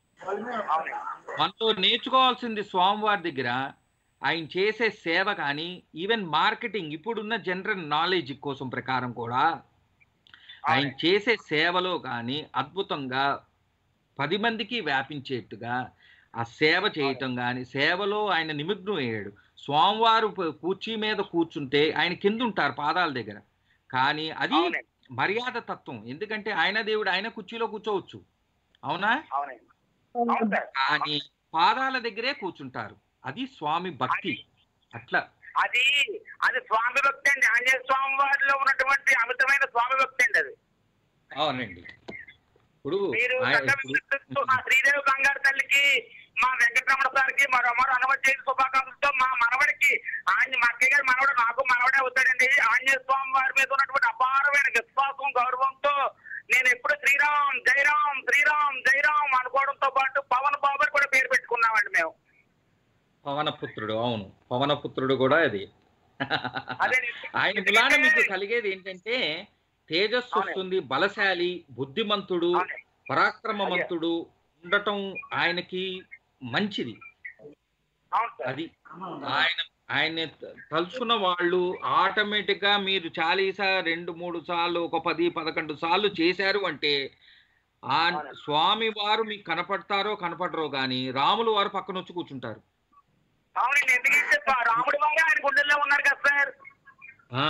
మనతో నేర్చుకోవాల్సింది స్వామివారి దగ్గర ఆయన చేసే సేవ కానీ ఈవెన్ మార్కెటింగ్ ఇప్పుడున్న జనరల్ నాలెడ్జ్ కోసం ప్రకారం కూడా ఆయన చేసే సేవలో కానీ అద్భుతంగా పది మందికి వ్యాపించేట్టుగా ఆ సేవ చేయటం కానీ సేవలో ఆయన నిమగ్నం అయ్యాడు స్వామివారు ప- కుర్చీ మీద కూర్చుంటే ఆయన కింద ఉంటారు పాదాల దగ్గర కానీ అది అవునండి మర్యాద తత్వం ఎందుకంటే ఆయన దేవుడు ఆయన కుర్చీలో కూర్చోవచ్చు అవునా అవునండి అవును సార్ కానీ పాదాల దగ్గరే కూర్చుంటారు అది స్వామి భక్తి అట్లా అది అది స్వామి భక్తి అండి ఆంజనేయ స్వామి వారిలో ఉన్నటువంటి అమితమైన స్వామి భక్తి అండి అది అవునండి ఇప్పుడు మీరు ఆయన- చక్కగా ఇప్పుడు- వినిపిస్తూ మా శ్రీదేవి బంగారు తల్లికి మా వెంకటరమణ సార్కి మా రమణ హనుమతి జయంతి శుభాకాంక్షలతో మా మనవడికి ఆంజ మా అక్కయ్య గారి మనవడు నాకు మనవడే అవుతాడండి ఆంజనేయ స్వామి వారి మీద ఉన్నటువంటి అపారమైన విశ్వాసం గౌరవంతో నేను ఎప్పుడు శ్రీరామ్ జయరామ్ శ్రీరామ్ జయరామ్ అనుకోవడంతో పాటు పవన్ బాబు కూడా పేరు పెట్టుకున్నామండి మేము పవనపుత్రుడు అవును పవనపుత్రుడు కూడా అది అదే ఆయన ములాన మీకు కలిగేది ఏంటంటే తేజస్సు వస్తుంది బలశాలి బుద్ధిమంతుడు అవునండి. పరాక్రమవంతుడు ఉండటం ఆయనకి మంచిది అవును సార్ అది ఆయన ఆయన తలుచుకున్న వాళ్ళు ఆటోమేటిక్ గా మీరు చాలీసా రెండు మూడు సార్లు ఒక పది పదకొండు సార్లు చేశారు అంటే ఆ స్వామి వారు మీకు కనపడతారో కనపడరో గాని రాములు వారు పక్కన వచ్చి కూర్చుంటారు అవునండి ఎందుకంటే పా- రాముడి వారు ఆయన గుండెల్లో ఉన్నారు కదా సార్ ఆ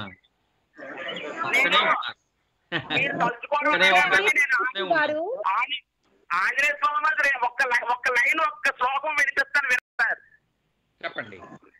పక్కనే ఉన్నారు. మీరు తలుచుకోవడం అక్కడే వల్లే ఉంటారు. నేను అక్కడే ఉంటారు. గారు ఆంజ- ఆంజనేయ స్వామి వారి ఒక్క లై- ఒక్క లైన్ ఒక్క శ్లోకం వినిపిస్తాను వినిపిస్తారు చెప్పండి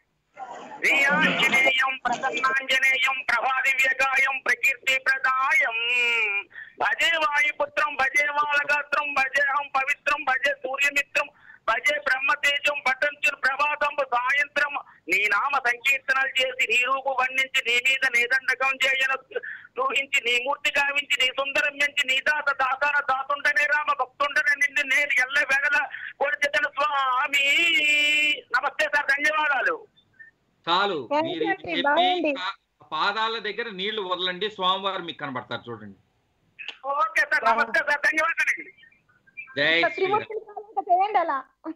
శ్రీయాంజనేయం ప్రసన్నాంజనేయం ప్రభాదివ్యగాయం ప్రకీర్తి ప్రదాయం భజే వాయుపుత్రం భజే వాలగాత్రం భజేహం పవిత్రం భజే సూర్యమిత్రం భజే బ్రహ్మతేజం పఠంచులు ప్రభాతం సాయంత్రం నీ నామ సంకీర్తనలు చేసి నీ రూపు వర్ణించి నీ మీద నిదండకం చేయన దూహించి నీ మూర్తి గావించి నీ సుందరం పెంచి నీ దాత దాతాన దాతుండనే రామ భక్తుండనే నిన్ను నేను ఎల్ల వెడల కొడిచెతన స్వామి నమస్తే సార్ ధన్యవాదాలు చాలు Thank మీరు you ఇది అండి. చెప్పి Bye అండి. పా- పాదాల దగ్గర నీళ్లు వదలండి స్వామివారు మీకు కనబడతారు చూడండి ఓకే సార్ నమస్తే సార్ ధన్యవాదాలండి జై శ్రీరామ్ త్రిమూర్తులు కాదు, ఇంకా చేయండి అలా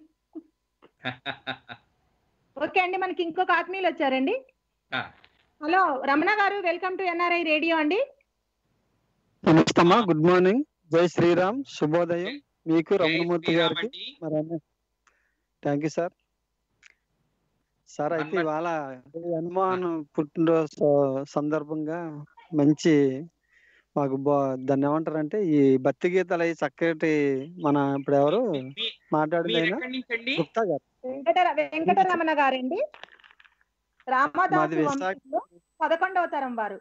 ఓకే అండి మనకి ఇంకొక ఆత్మీయులు వచ్చారండి ఆ, హలో రమణ గారు వెల్కమ్ టు ఎన్ఆర్ఐ రేడియో అండి నమస్తే అమ్మా గుడ్ మార్నింగ్ జై శ్రీరామ్ శుభోదయం మీకు జై రమణమూర్తి శ్రీరామ్ గారికి అండి. మరి థ్యాంక్ యూ సార్ సార్ అయితే హనుమాన్- ఇవాళ ఈ హనుమాన్ పుట్టినరోజు స- సందర్భంగా మంచి మాకు బా దాన్ని ఏమంటారంటే ఈ భక్తి గీతాలు అవి చక్కటి మన ఇప్పుడు ఎవరు మీ- మాట్లాడింది మీరు ఆయన ఎక్కడి నుంచి అండి గుప్తా గారు వెంకట వెంకటరమణ గారండి రామదాసు మాది విశాఖ. వంశంలో పదకొండవ తరం వారు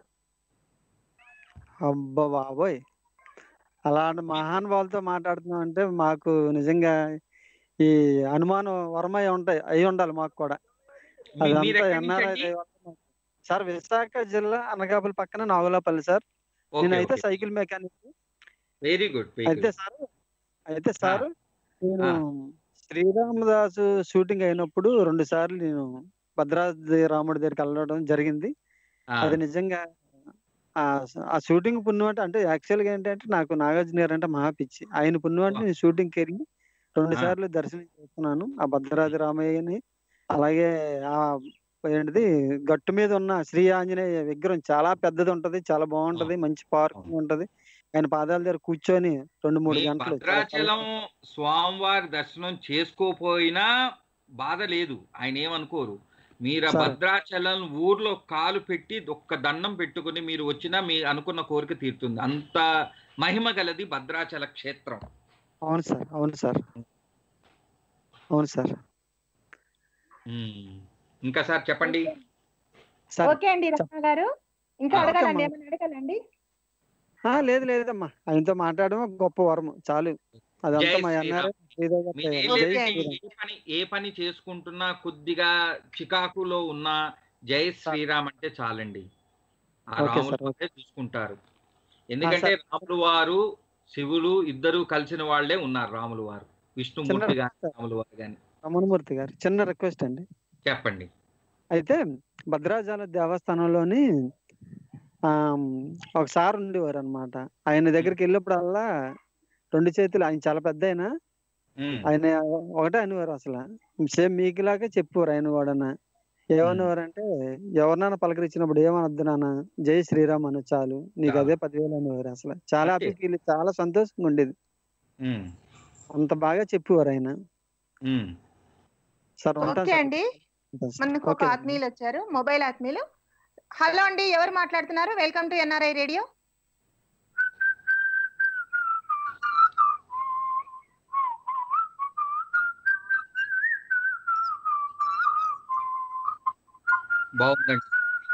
అబ్బా బాబోయ్ అలాంటి మహానుభావులతో మాట్లాడుతున్నాం అంటే మాకు నిజంగా ఈ అనుమానం వరమై ఉంటాయి అయి ఉండాలి మాకు కూడా మీ- మీరు అదంతా ఎక్కడి నుంచి ఎన్ఆర్ఐ అండి? సార్ విశాఖ జిల్లా అనకాపల్లి పక్కన నాగులాపల్లి సార్ ఓకే నేనైతే cycle mechanic very good very అయితే గుడ్ సార్ అయితే సార్ నేను ఆ. శ్రీరామదాసు షూటింగ్ అయినప్పుడు రెండు సార్లు నేను భద్రాద్రి రాముడి దగ్గరికి వెళ్ళడం జరిగింది అది నిజంగా ఆ ఆ షూటింగ్ పుణ్యం అంటే అంటే యాక్చువల్ గా ఏంటంటే నాకు నాగార్జున గారు అంటే మహా పిచ్చి ఆయన పుణ్యం అంటే నేను షూటింగ్ కి వెళ్ళి రెండు ఆ. సార్లు దర్శనం చేస్తున్నాను ఆ భద్రాద్రి రామయ్యని అలాగే ఆ ఏంటిది గట్టు మీద ఉన్న శ్రీ ఆంజనేయ విగ్రహం చాలా పెద్దది ఉంటది చాలా బాగుంటది మంచి పార్కింగ్ ఉంటది ఆయన పాదాల దగ్గర కూర్చొని రెండు మూడు మీ గంటలు చాలా భద్రాచలం స్వామివారి దర్శనం చేసుకోపోయినా బాధ లేదు ఆయన ఏమనుకోరు మీరు ఆ సరే. భద్రాచలం ఊర్లో కాలు పెట్టి ఒక్క దండం పెట్టుకుని మీరు వచ్చినా మీ అనుకున్న కోరిక తీరుతుంది అంత మహిమ గలది భద్రాచల క్షేత్రం అవును సార్ అవును సార్ అవును సార్ ఉమ్. ఇంకా సార్ చెప్పండి సార్ ఓకే అండి రమణ గారు ఇంకా ఆ, అడగాలండి ఓకే ఏమైనా అడగాలండి ఆ, లేదు లేదమ్మా ఆయనతో మాట్లాడడం గొప్ప వరం చాలు అదంతా జై మా శ్రీరామ్. అన్నారు శ్రీదేవి గారు మీరు ఏం జై ఓకే లేదు, అండి. శ్రీరామ్. ఏ పని ఏ పని చేసుకుంటున్నా కొద్దిగా చికాకులో ఉన్న జై శ్రీరామ్ అంటే చాలండి ఆ ఓకే రాములు సార్, వారే చూసుకుంటారు ఎందుకంటే రాములు వారు శివులు ఇద్దరు కలిసిన వాళ్ళే ఉన్నారు రాములు వారు విష్ణుమూర్తి చిన్న- గాని రాములు వారు గాని రమణమూర్తి గారు చిన్న రిక్వెస్ట్ అండి చెప్పండి అయితే భద్రాచల దేవస్థానంలోని ఆ ఒకసారి ఉండేవారు అనమాట ఆయన దగ్గరికి వెళ్ళినప్పుడల్లా రెండు చేతులు ఆయన చాలా పెద్ద ఆయన ఉమ్, ఆయన ఒకటే అనేవారు అసలు సేమ్ మీకులాగే చెప్పేవారు ఆయన కూడా ఏమనేవారు అంటే ఎవరినైనా పలకరించినప్పుడు ఏమనొద్దు నాన్న జై శ్రీరామ్ అను చాలు నీకు చాలు. అదే పదివేలు అనేవారు అసలు చాలా ఓకే. హ్యాపీ ఫీల్ చాలా సంతోషంగా ఉండేది ఉమ్, అంత బాగా చెప్పేవారు ఆయన ఉమ్. సార్ ఉంటాను ఓకే సార్. అండి ఉంటాను సార్. మనకు ఒక ఓకే. ఆత్మీయులు వచ్చారు మొబైల్ ఆత్మీయులు హలో అండి ఎవరు మాట్లాడుతున్నారు వెల్కమ్ టు ఎన్ఆర్ఐ రేడియో బాగుందండి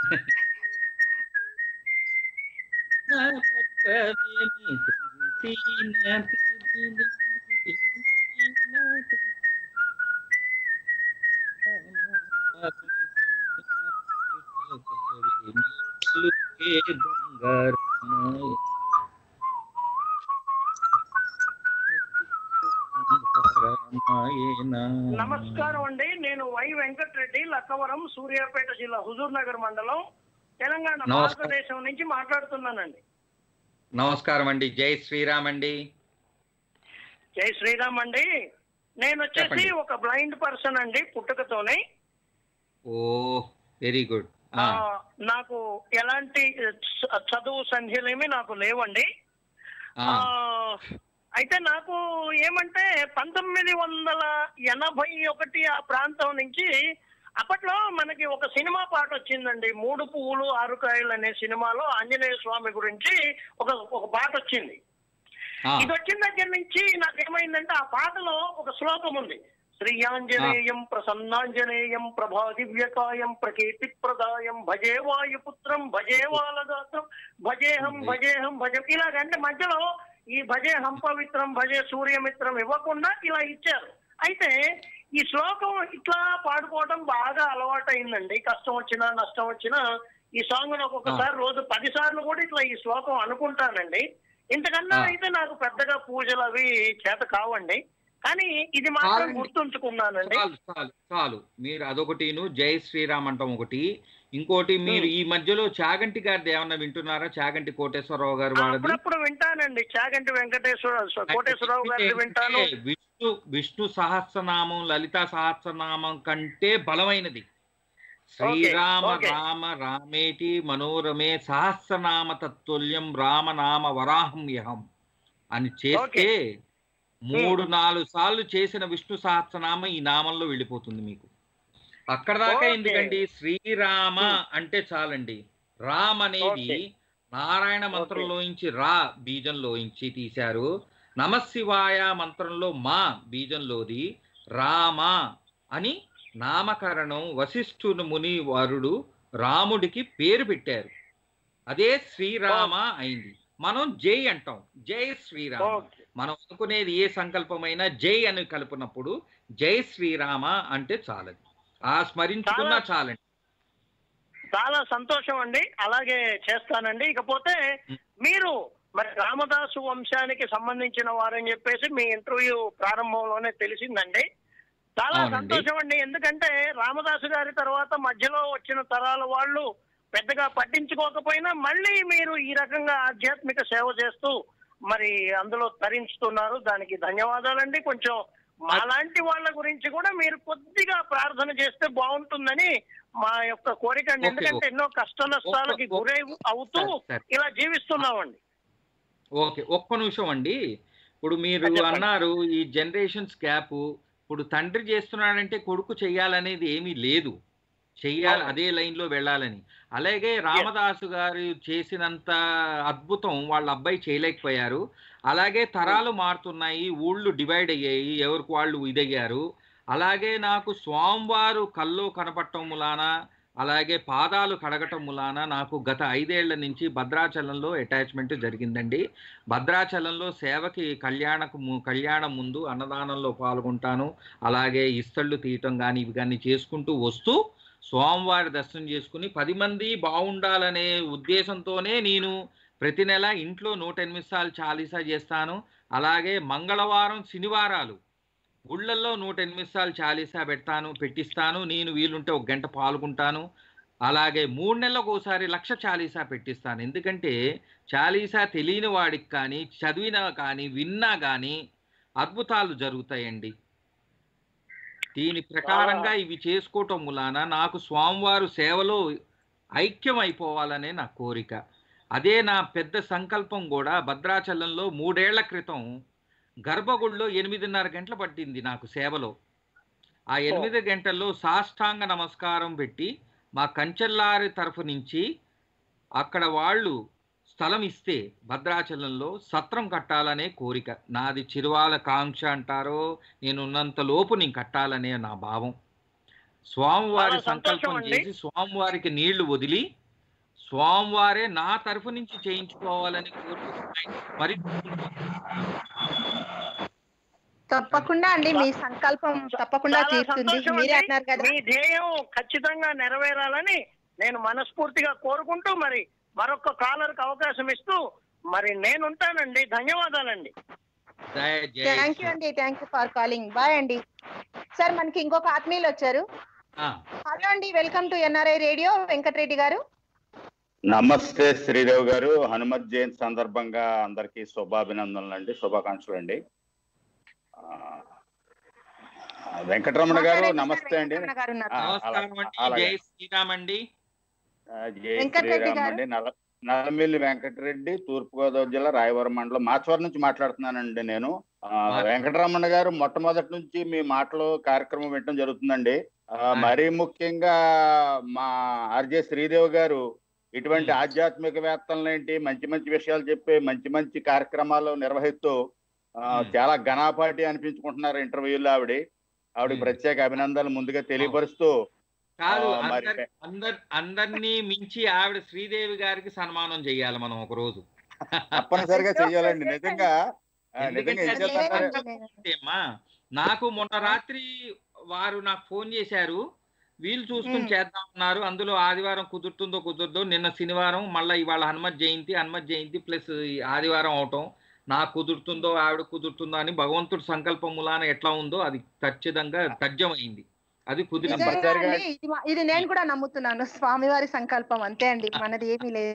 నమస్కారం అండి నేను వై వెంకటరెడ్డి లక్కవరం సూర్యాపేట జిల్లా హుజూర్ నగర్ మండలం తెలంగాణ నమస్కారం. భారతదేశం నుంచి మాట్లాడుతున్నానండి నమస్కారం అండి జై శ్రీరామ్ అండి జై శ్రీరామ్ అండి నేను వచ్చేసి చెప్పండి. ఒక బ్లైండ్ పర్సన్ అండి పుట్టుకతోనే ఓ వెరీ గుడ్ ఆ, నాకు ఎలాంటి చ- చదువు సంధ్యలేమి నాకు లేవండి ఆ, అయితే నాకు ఏమంటే పంతొమ్మిది వందల ఎనభై ఒకటి ఆ ప్రాంతం నుంచి అప్పట్లో మనకి ఒక సినిమా పాట వచ్చిందండి మూడు పువ్వులు ఆరు కాయలు అనే సినిమాలో ఆంజనేయ స్వామి గురించి ఒక ఒక పాట వచ్చింది ఇది వచ్చిన దగ్గర నుంచి నాకేమైందంటే ఆ పాటలో ఒక శ్లోకం ఉంది శ్రీయాంజనేయం ప్రసన్నాంజనేయం ప్రభా దివ్యకాయం ప్రకీర్తి ప్రదాయం భజే వాయుపుత్రం భజే వాలగాత్రం భజేహం భజేహం భజే ఇలాగంటే మధ్యలో ఈ భజే హం పవిత్రం భజే సూర్యమిత్రం ఇవ్వకుండా ఇలా ఇచ్చారు అయితే ఈ శ్లోకం ఇట్లా పాడుకోవడం బాగా అలవాటైందండి కష్టం వచ్చినా నష్టం వచ్చినా ఈ సాంగ్ ఒక్కొక్కసారి రోజు పది సార్లు కూడా ఇట్లా ఈ శ్లోకం అనుకుంటానండి ఇంతకన్నా ఆ. అయితే నాకు పెద్దగా పూజలు అవి చేత కావండి కానీ ఇది మాత్రం కాదండి. గుర్తుంచుకున్నానండి చాలు చాలు చాలు మీరు అదొకటిను జై శ్రీరామ్ అంటాం ఒకటి ఇంకోటి మీరు ఈ మధ్యలో చాగంటి గారిది ఏమన్నా వింటున్నారా చాగంటి కోటేశ్వరరావు గారు ఆ, వాడది అప్పుడప్పుడు వింటానండి చాగంటి వెంకటేశ్వర కోటేశ్వరరావు గారిది వింటాను అంటే విష్ణు విష్ణు సహస్రనామం లలిత సహస్రనామం కంటే బలమైనది శ్రీరామ ఓకే. రామ రామేటి మనోరమే సహస్రనామ తత్తుల్యం రామనామ వరాహం యహం అని చేస్తే మూడు నాలుగు సార్లు చేసిన విష్ణు సహస్రనామం ఈ నామంలో వెళ్ళిపోతుంది మీకు అక్కడ దాకా ఓకే. ఎందుకండి శ్రీరామ అంటే చాలండి రామ్ అనేది ఓకే. నారాయణ మంత్రంలోంచి రా బీజంలోంచి తీశారు నమశివాయ మంత్రంలో మా బీజంలోది రామ అని నామకరణం వశిష్ఠుని ముని వరుడు రాముడికి పేరు పెట్టారు అదే శ్రీరామ అయింది మనం జై అంటాం జై శ్రీరామ ఓకే. మనం అనుకునేది ఏ సంకల్పమైనా జై అని కలుపునప్పుడు జై శ్రీరామ అంటే చాలది ఆ స్మరించుకున్నా చాలా- చాలండి చాలా సంతోషం అండి అలాగే చేస్తానండి ఇకపోతే మీరు రామదాసు వంశానికి సంబంధించిన వారని చెప్పేసి మీ ఇంటర్వ్యూ ప్రారంభంలోనే తెలిసిందండి చాలా అవునండి. సంతోషం అండి ఎందుకంటే రామదాసు గారి తర్వాత మధ్యలో వచ్చిన తరాల వాళ్ళు పెద్దగా పట్టించుకోకపోయినా మళ్ళీ మీరు ఈ రకంగా ఆధ్యాత్మిక సేవ చేస్తూ మరి అందులో తరించుతున్నారు దానికి ధన్యవాదాలండి కొంచెం మాలాంటి వాళ్ళ గురించి కూడా మీరు కొద్దిగా ప్రార్థన చేస్తే బాగుంటుందని మా యొక్క కోరిక అండి ఓకే, ఎందుకంటే ఓకే. ఎన్నో కష్ట నష్టాలకి ఓకే, ఓకే. గురై అవుతూ సరే, సరే. ఇలా జీవిస్తున్నామండి ఓకే ఒక్క నిమిషం అండి ఇప్పుడు మీరు చెప్పండి. అన్నారు ఈ జనరేషన్స్ గ్యాప్ ఇప్పుడు తండ్రి చేస్తున్నాడంటే కొడుకు చెయ్యాలనేది ఏమీ లేదు చెయ్యాలి అవును. అదే లైన్ లో వెళ్ళాలని అలాగే రామదాసు గారు చేసినంత అద్భుతం వాళ్ళ అబ్బాయి చేయలేకపోయారు అలాగే తరాలు మారుతున్నాయి ఊళ్ళు డివైడ్ అయ్యాయి ఎవరికి వాళ్ళు ఇదయ్యారు అలాగే నాకు స్వామివారు కల్లో కనపడటం ములాన అలాగే పాదాలు కడగటం ములాన నాకు గత ఐదేళ్ల నుంచి భద్రాచలంలో అటాచ్మెంట్ జరిగిందండి భద్రాచలంలో సేవకి కళ్యాణకు ము- కళ్యాణం ముందు అన్నదానంలో పాల్గొంటాను అలాగే ఇస్తళ్ళు తీయటం కానీ ఇవి కానీ చేసుకుంటూ వస్తూ స్వామివారి దర్శనం చేసుకుని పది మంది బాగుండాలనే ఉద్దేశంతోనే నేను ప్రతి నెల ఇంట్లో నూట ఎనిమిది సార్లు చాలీసా చేస్తాను అలాగే మంగళవారం శనివారాలు గుళ్ళల్లో నూట ఎనిమిది సార్లు చాలీసా పెడతాను పెట్టిస్తాను నేను వీలుంటే ఒక గంట పాల్గొంటాను అలాగే మూడు నెలలకు ఒకసారి లక్ష చాలీసా పెట్టిస్తాను ఎందుకంటే చాలీసా తెలియని వాడికి కానీ చదివినా కానీ విన్నా కానీ అద్భుతాలు జరుగుతాయండి దీని ప్రకారంగా ఇవి చేసుకోవటం మూలాన నాకు స్వామివారు సేవలో ఐక్యం అయిపోవాలనే నా కోరిక అదే నా పెద్ద సంకల్పం కూడా భద్రాచలంలో మూడేళ్ల క్రితం గర్భగుడిలో ఎనిమిదిన్నర గంటలు పట్టింది నాకు సేవలో ఆ ఎనిమిది గంటల్లో సాష్టాంగ నమస్కారం పెట్టి మా కంచెల్లారి తరఫు నుంచి అక్కడ వాళ్ళు స్థలం ఇస్తే భద్రాచలంలో సత్రం కట్టాలనే కోరిక నాది చిరువాల కాంక్ష అంటారో నేను ఉన్నంత లోపు నేను కట్టాలనే నా భావం స్వామివారి చాలా సంతోషం సంకల్పం అండి. చేసి స్వామివారికి నీళ్లు వదిలి స్వామివారే నా తరఫు నుంచి చేయించుకోవాలని కోరుకుంటున్నాయి మరి తప్పకుండా అండి మీ సంకల్పం తప్పకుండా చాలా తీరుతుంది సంతోషం మీరే అండి. అన్నారు కదా మీ ధ్యేయం ఖచ్చితంగా నెరవేరాలని నేను మనస్ఫూర్తిగా కోరుకుంటూ మరి మరొక కాలర్కి అవకాశం ఇస్తూ మరి నేను ఉంటానండి ధన్యవాదాలండి జయ జయ థ్యాంక్ యూ అండి thank you for calling bye అండి సార్ మనకి ఇంకొక ఆత్మీయులు వచ్చారు ఆ, హలో అండి welcome to NRI radio Venkatareddy గారు నమస్తే శ్రీదేవ్ గారు హనుమత్ జయంతి సందర్భంగా అందరికీ శుభాభినందనలు అండి శుభాకాంక్షలు అండి ఆ, వెంకటరమణ గారు మాట్లాడండి సార్, నమస్తే అండి వెంకటరమణ గారు ఉన్నారు. ఆ, నమస్కారం అండి అలాగే. జై శ్రీరామ్ అండి ఆ, జై వెంకటరెడ్డి శ్రీరామ్ గారు. అండి నల నల్లమిల్లి వెంకటరెడ్డి తూర్పుగోదావరి జిల్లా రాయవరం మండలం మాచవరం నుంచి మాట్లాడుతున్నానండి నేను ఆ, మాచవరం. వెంకటరమణ గారు మొట్టమొదటి నుంచి మీ మాటలు కార్యక్రమం వినడం జరుగుతుందండి ఆ, మరీ ముఖ్యంగా మా ఆర్జే శ్రీదేవ్ గారు ఇటువంటి మ్. ఆధ్యాత్మికవేత్తలనేంటి మంచి మంచి విషయాలు చెప్పి మంచి మంచి కార్యక్రమాలు నిర్వహిస్తూ ఆ, మ్. చాలా ఘనాపాటి అనిపించుకుంటున్నారు ఇంటర్వ్యూలో ఆవిడ ఆవిడకి మ్. ప్రత్యేక అభినందనలు ముందుగా తెలియపరుస్తూ కాదు ఆ, మరి అందర్ అందర్ అందరినీ మించి ఆవిడ శ్రీదేవి గారికి సన్మానం చెయ్యాలి మనం ఒక రోజు తప్పనిసరిగా చెయ్యాలండి నిజంగా ఆ, ఎందుకంటే నిజంగా అది ఇచ్చేస్తాను సంకల్పం అమ్మా నాకు మొన్న రాత్రి వారు నాకు ఫోన్ చేశారు వీలు చూసుకుని మ్. చేద్దాం అన్నారు అందులో ఆదివారం కుదురుతుందో కుదురుతుందో నిన్న శనివారం మళ్ళీ ఇవాళ హనుమత్ జయంతి హనుమత్ జయంతి ప్లస్ ఈ ఆదివారం అవటం నాకు కుదురుతుందో ఆవిడ కుదురుతుందో అని భగవంతుడి సంకల్పం మూలాన ఎట్లా ఉందో అది ఖచ్చితంగా తథ్యమైంది అది కుదిరింది నిజంగా తప్పనిసరిగా- అండి ఇది మా- ఇది నేను కూడా నమ్ముతున్నాను స్వామివారి సంకల్పం అంతే అండి మనది ఏమీ లేదు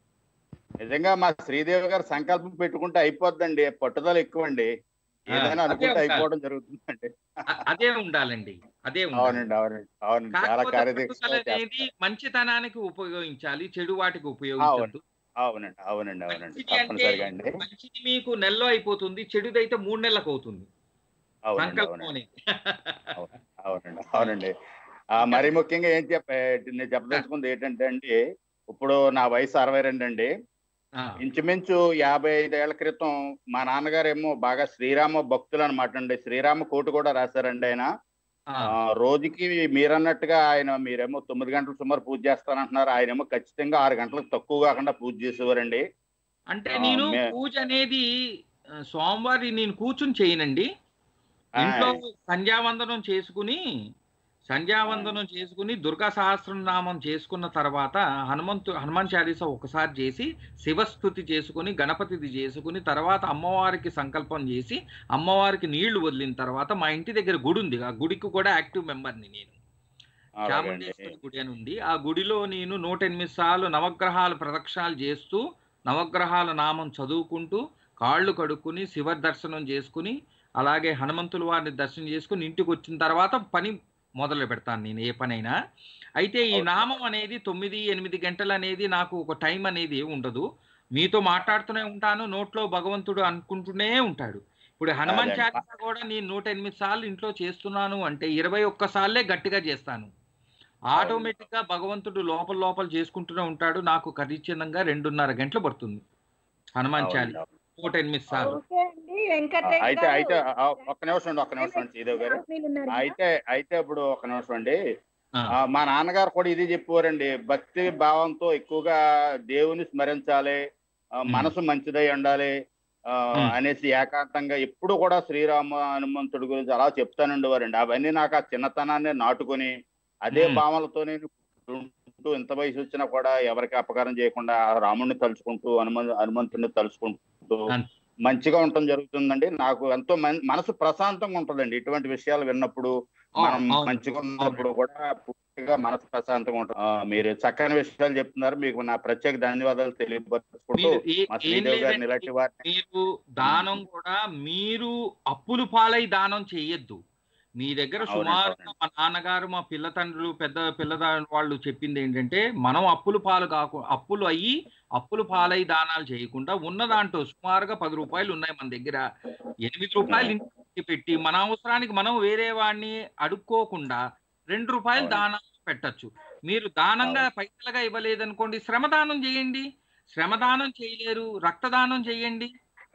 నిజంగా మా శ్రీదేవి గారు సంకల్పం పెట్టుకుంటే అయిపోద్దండి పట్టుదల ఎక్కువ అండి ఏదైనా అదే అనుకుంటే ఉండాలి. అయిపోవడం జరుగుతుందండి అ- అదే ఉండాలండి అదే ఉండాలి అవునండి అవునండి అవునండి చాలా కాకపోతే కార్యదీక్ష పట్టుదల అనేది మంచితనానికి ఉపయోగించాలి చెడు వాటికి ఉపయోగించద్దు అవునండి అవునండి అవునండి మంచిది అంటే తప్పనిసరిగా అండి మంచిది మీకు నెలలో అయిపోతుంది చెడుదైతే మూడు నెలలకు అవుతుంది అవునండి సంకల్పం అవునండి అనేది అవునండి అవునండి ఆ, మరి ముఖ్యంగా ఏం చెప్ప నేను చెప్పదలుచుకుంది ఏంటంటే అండి ఇప్పుడు నా వయసు అరవై రెండు అండి ఆ, ఇంచుమించు యాభై ఐదేళ్ల క్రితం మా నాన్నగారేమో బాగా శ్రీరామ భక్తులు అనమాట అండి శ్రీరామ కోటి కూడా రాశారండి ఆయన ఆ, ఆ, రోజుకి మీరన్నట్టుగా ఆయన మీరేమో తొమ్మిది గంటలు సుమారు పూజ చేస్తానంటున్నారు ఆయనేమో ఖచ్చితంగా ఆరు గంటలకు తక్కువ కాకుండా పూజ చేసేవారండి అంటే ఆ, నేను మే- పూజ అనేది ఆ, సోమవారి నేను కూర్చుని చేయనండి ఇంట్లో సంధ్యావందనం చేసుకుని సంధ్యావందనం చేసుకుని దుర్గా సహస్రనామం చేసుకున్న తర్వాత హనుమంతు హనుమాన్ చాలీస ఒకసారి చేసి శివస్థుతి చేసుకుని గణపతిది చేసుకుని తర్వాత అమ్మవారికి సంకల్పం చేసి అమ్మవారికి నీళ్లు వదిలిన తర్వాత మా ఇంటి దగ్గర గుడి ఉంది ఆ గుడికి కూడా యాక్టివ్ మెంబర్ని నేను అలాగండి చాముండేశ్వరి గుడి అని ఉంది ఆ గుడిలో నేను నూట ఎనిమిది సార్లు నవగ్రహాల ప్రదక్షిణాలు చేస్తూ నవగ్రహాల నామం చదువుకుంటూ కాళ్ళు కడుక్కుని శివ దర్శనం చేసుకుని అలాగే హనుమంతుల వారిని దర్శనం చేసుకుని ఇంటికి వచ్చిన తర్వాత పని మొదలు పెడతాను నేను ఏ పనైనా అయితే ఈ అవును. నామం అనేది తొమ్మిది ఎనిమిది గంటలు అనేది నాకు ఒక టైం అనేది ఉండదు మీతో మాట్లాడుతూనే ఉంటాను నోట్లో భగవంతుడు అనుకుంటూనే ఉంటాడు ఇప్పుడు హనుమాన్ అదే. చాలీసా కూడా నేను నూట ఎనిమిది సార్లు ఇంట్లో చేస్తున్నాను అంటే ఇరవై ఒక్క సార్లే గట్టిగా చేస్తాను ఆటోమేటిక్ గా భగవంతుడు లోపల లోపల చేసుకుంటూనే ఉంటాడు నాకు ఖచ్చితంగా రెండున్నర గంటలు పడుతుంది హనుమాన్ చాలి అవునండి, అవును. నూట ఎనిమిది సార్లు ఓకే అండి వెంకటేష్ అయితే గారు. అయితే ఆ, ఒక్క నిమిషం అండి ఒక్క నిమిషం అండి శ్రీదేవి గారు ఆత్మీయులు ఉన్నారు కదా? అయితే అయితే ఇప్పుడు ఒక నిమిషం అండి ఆ, ఆ, మా నాన్నగారు కూడా ఇది చెప్పేవారండి భక్తి భావంతో ఎక్కువగా దేవుని స్మరించాలి ఆ, మనసు మంచిదై ఉండాలి ఆ, మ్. అనేసి ఏకాంతంగా ఎప్పుడు కూడా శ్రీరామ హనుమంతుడి గురించి అలా చెప్తానండి వారండి అవన్నీ నాకు ఆ చిన్నతనాన్ని నాటుకొని అదే మ్. భావనతో నేను ఉంటూ ఇంత వయసు వచ్చినా కూడా ఎవరికి అపకారం చేయకుండా ఆ రాముడిని తలుచుకుంటూ హనుమ హనుమంతుడిని తలుచుకుంటూ అంతే. మంచిగా ఉండటం జరుగుతుందండి నాకు ఎంతో మన్- మనసు ప్రశాంతంగా ఉంటుందండి ఇటువంటి విషయాలు విన్నప్పుడు మనం అవును, అవును. మంచిగా ఉన్నప్పుడు కూడా పూర్తిగా మనసు ప్రశాంతంగా ఉంటుంది ఆ, మీరు చక్కని విషయాలు చెప్తున్నారు మీకు నా ప్రత్యేక ధన్యవాదాలు తెలియపరుచుకుంటూ మీరు ఏ- మా ఏం శ్రీదేవి గారిని లేదండి. ఇలాంటి వారిని మీరు దానం కూడా మీరు అప్పులు పాలై దానం చేయొద్దు మీ దగ్గర అవునండి, సుమారుగా అవునండి. మా నాన్నగారు మా పిల్ల తండ్రులు పెద్ద పిల్ల వాళ్ళు చెప్పింది ఏంటంటే మనం అప్పులు పాలు కాకు అప్పులు అయ్యి అప్పులు పాలై దానాలు చేయకుండా ఉన్న దాంట్లో సుమారుగా పది రూపాయలు ఉన్నాయి మన దగ్గర ఎనిమిది రూపాయలు ఇంటికి పెట్టి మన అవసరానికి మనం వేరే వాడిని అడుక్కోకుండా రెండు రూపాయలు అవును. దానం పెట్టచ్చు మీరు దానంగా పైసలుగా ఇవ్వలేదనుకోండి శ్రమదానం చేయండి శ్రమదానం చేయలేరు రక్తదానం చేయండి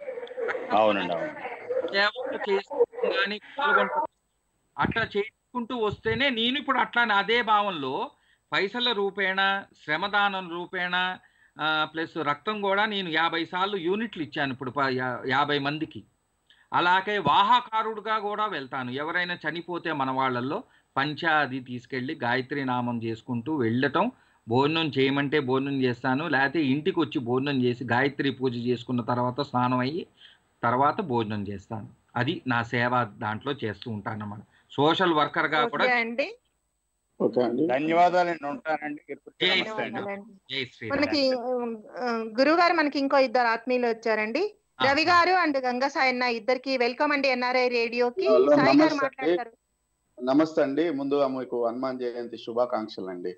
అవునండి అవును సేవలు చేసుకుంటూ కానీ పాల్గొంటూ అట్లా చేసుకుంటూ వస్తేనే నేను ఇప్పుడు అట్లా అదే భావంలో పైసల రూపేణ శ్రమదానం రూపేణ ప్లస్ రక్తం కూడా నేను యాభై సార్లు యూనిట్లు ఇచ్చాను ఇప్పుడు ప- యా- యాభై మందికి అలాగే వాహాకారుడుగా కూడా వెళ్తాను ఎవరైనా చనిపోతే మన వాళ్ళల్లో పంచ అది తీసుకెళ్ళి గాయత్రి నామం చేసుకుంటూ వెళ్ళటం భోజనం చేయమంటే భోజనం చేస్తాను లేకపోతే ఇంటికి వచ్చి భోజనం చేసి గాయత్రి పూజ చేసుకున్న తర్వాత స్నానం అయ్యి తర్వాత భోజనం చేస్తాను అది నా సేవ దాంట్లో చేస్తూ ఉంటాను అన్నమాట సోషల్ వర్కర్ గా కూడా ఓకే అండి ఓకే అండి ధన్యవాదాలండి ఉంటానండి జై నమస్తే అండి. ధన్యవాదాలండి. జై శ్రీరామ్ మనకి గురువు గారు మనకి ఇంకో ఇద్దరు ఆత్మీయులు వచ్చారండి ఆ, రవి గారు అండ్ గంగా సాయన్న ఇద్దరికి వెల్కమ్ అండి ఎన్ఆర్ఐ రేడియోకి హలో, సాయి గారు నమస్తే. మాట్లాడతారు నమస్తే అండి ముందుగా మీకు హనుమాన్ జయంతి శుభాకాంక్షలు అండి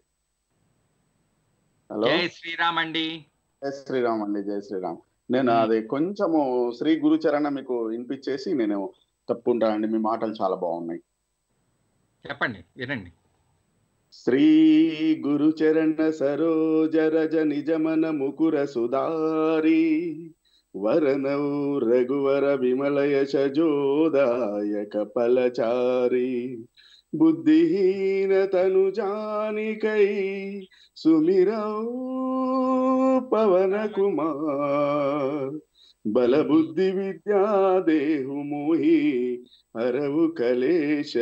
హలో జై శ్రీరామ్ అండి జై శ్రీరామ్ అండి జై శ్రీరామ్ నేను మ్మ్. అది కొంచెము శ్రీ గురుచరణ మీకు వినిపించేసి నేను తప్పుకుంటానండి మీ మాటలు చాలా బాగున్నాయి చెప్పండి వినండి శ్రీ గురుచరణ సరోజ రజ నిజమన ముకుర సుదారి వరనౌ రఘువర విమలయ శజోదాయక ఫలచారి బుద్ధిహీన తను జానికై సుమిరౌ పవన కుమార్ బల బుద్ధి విద్యా దేహు మోహి హరవు కలేశ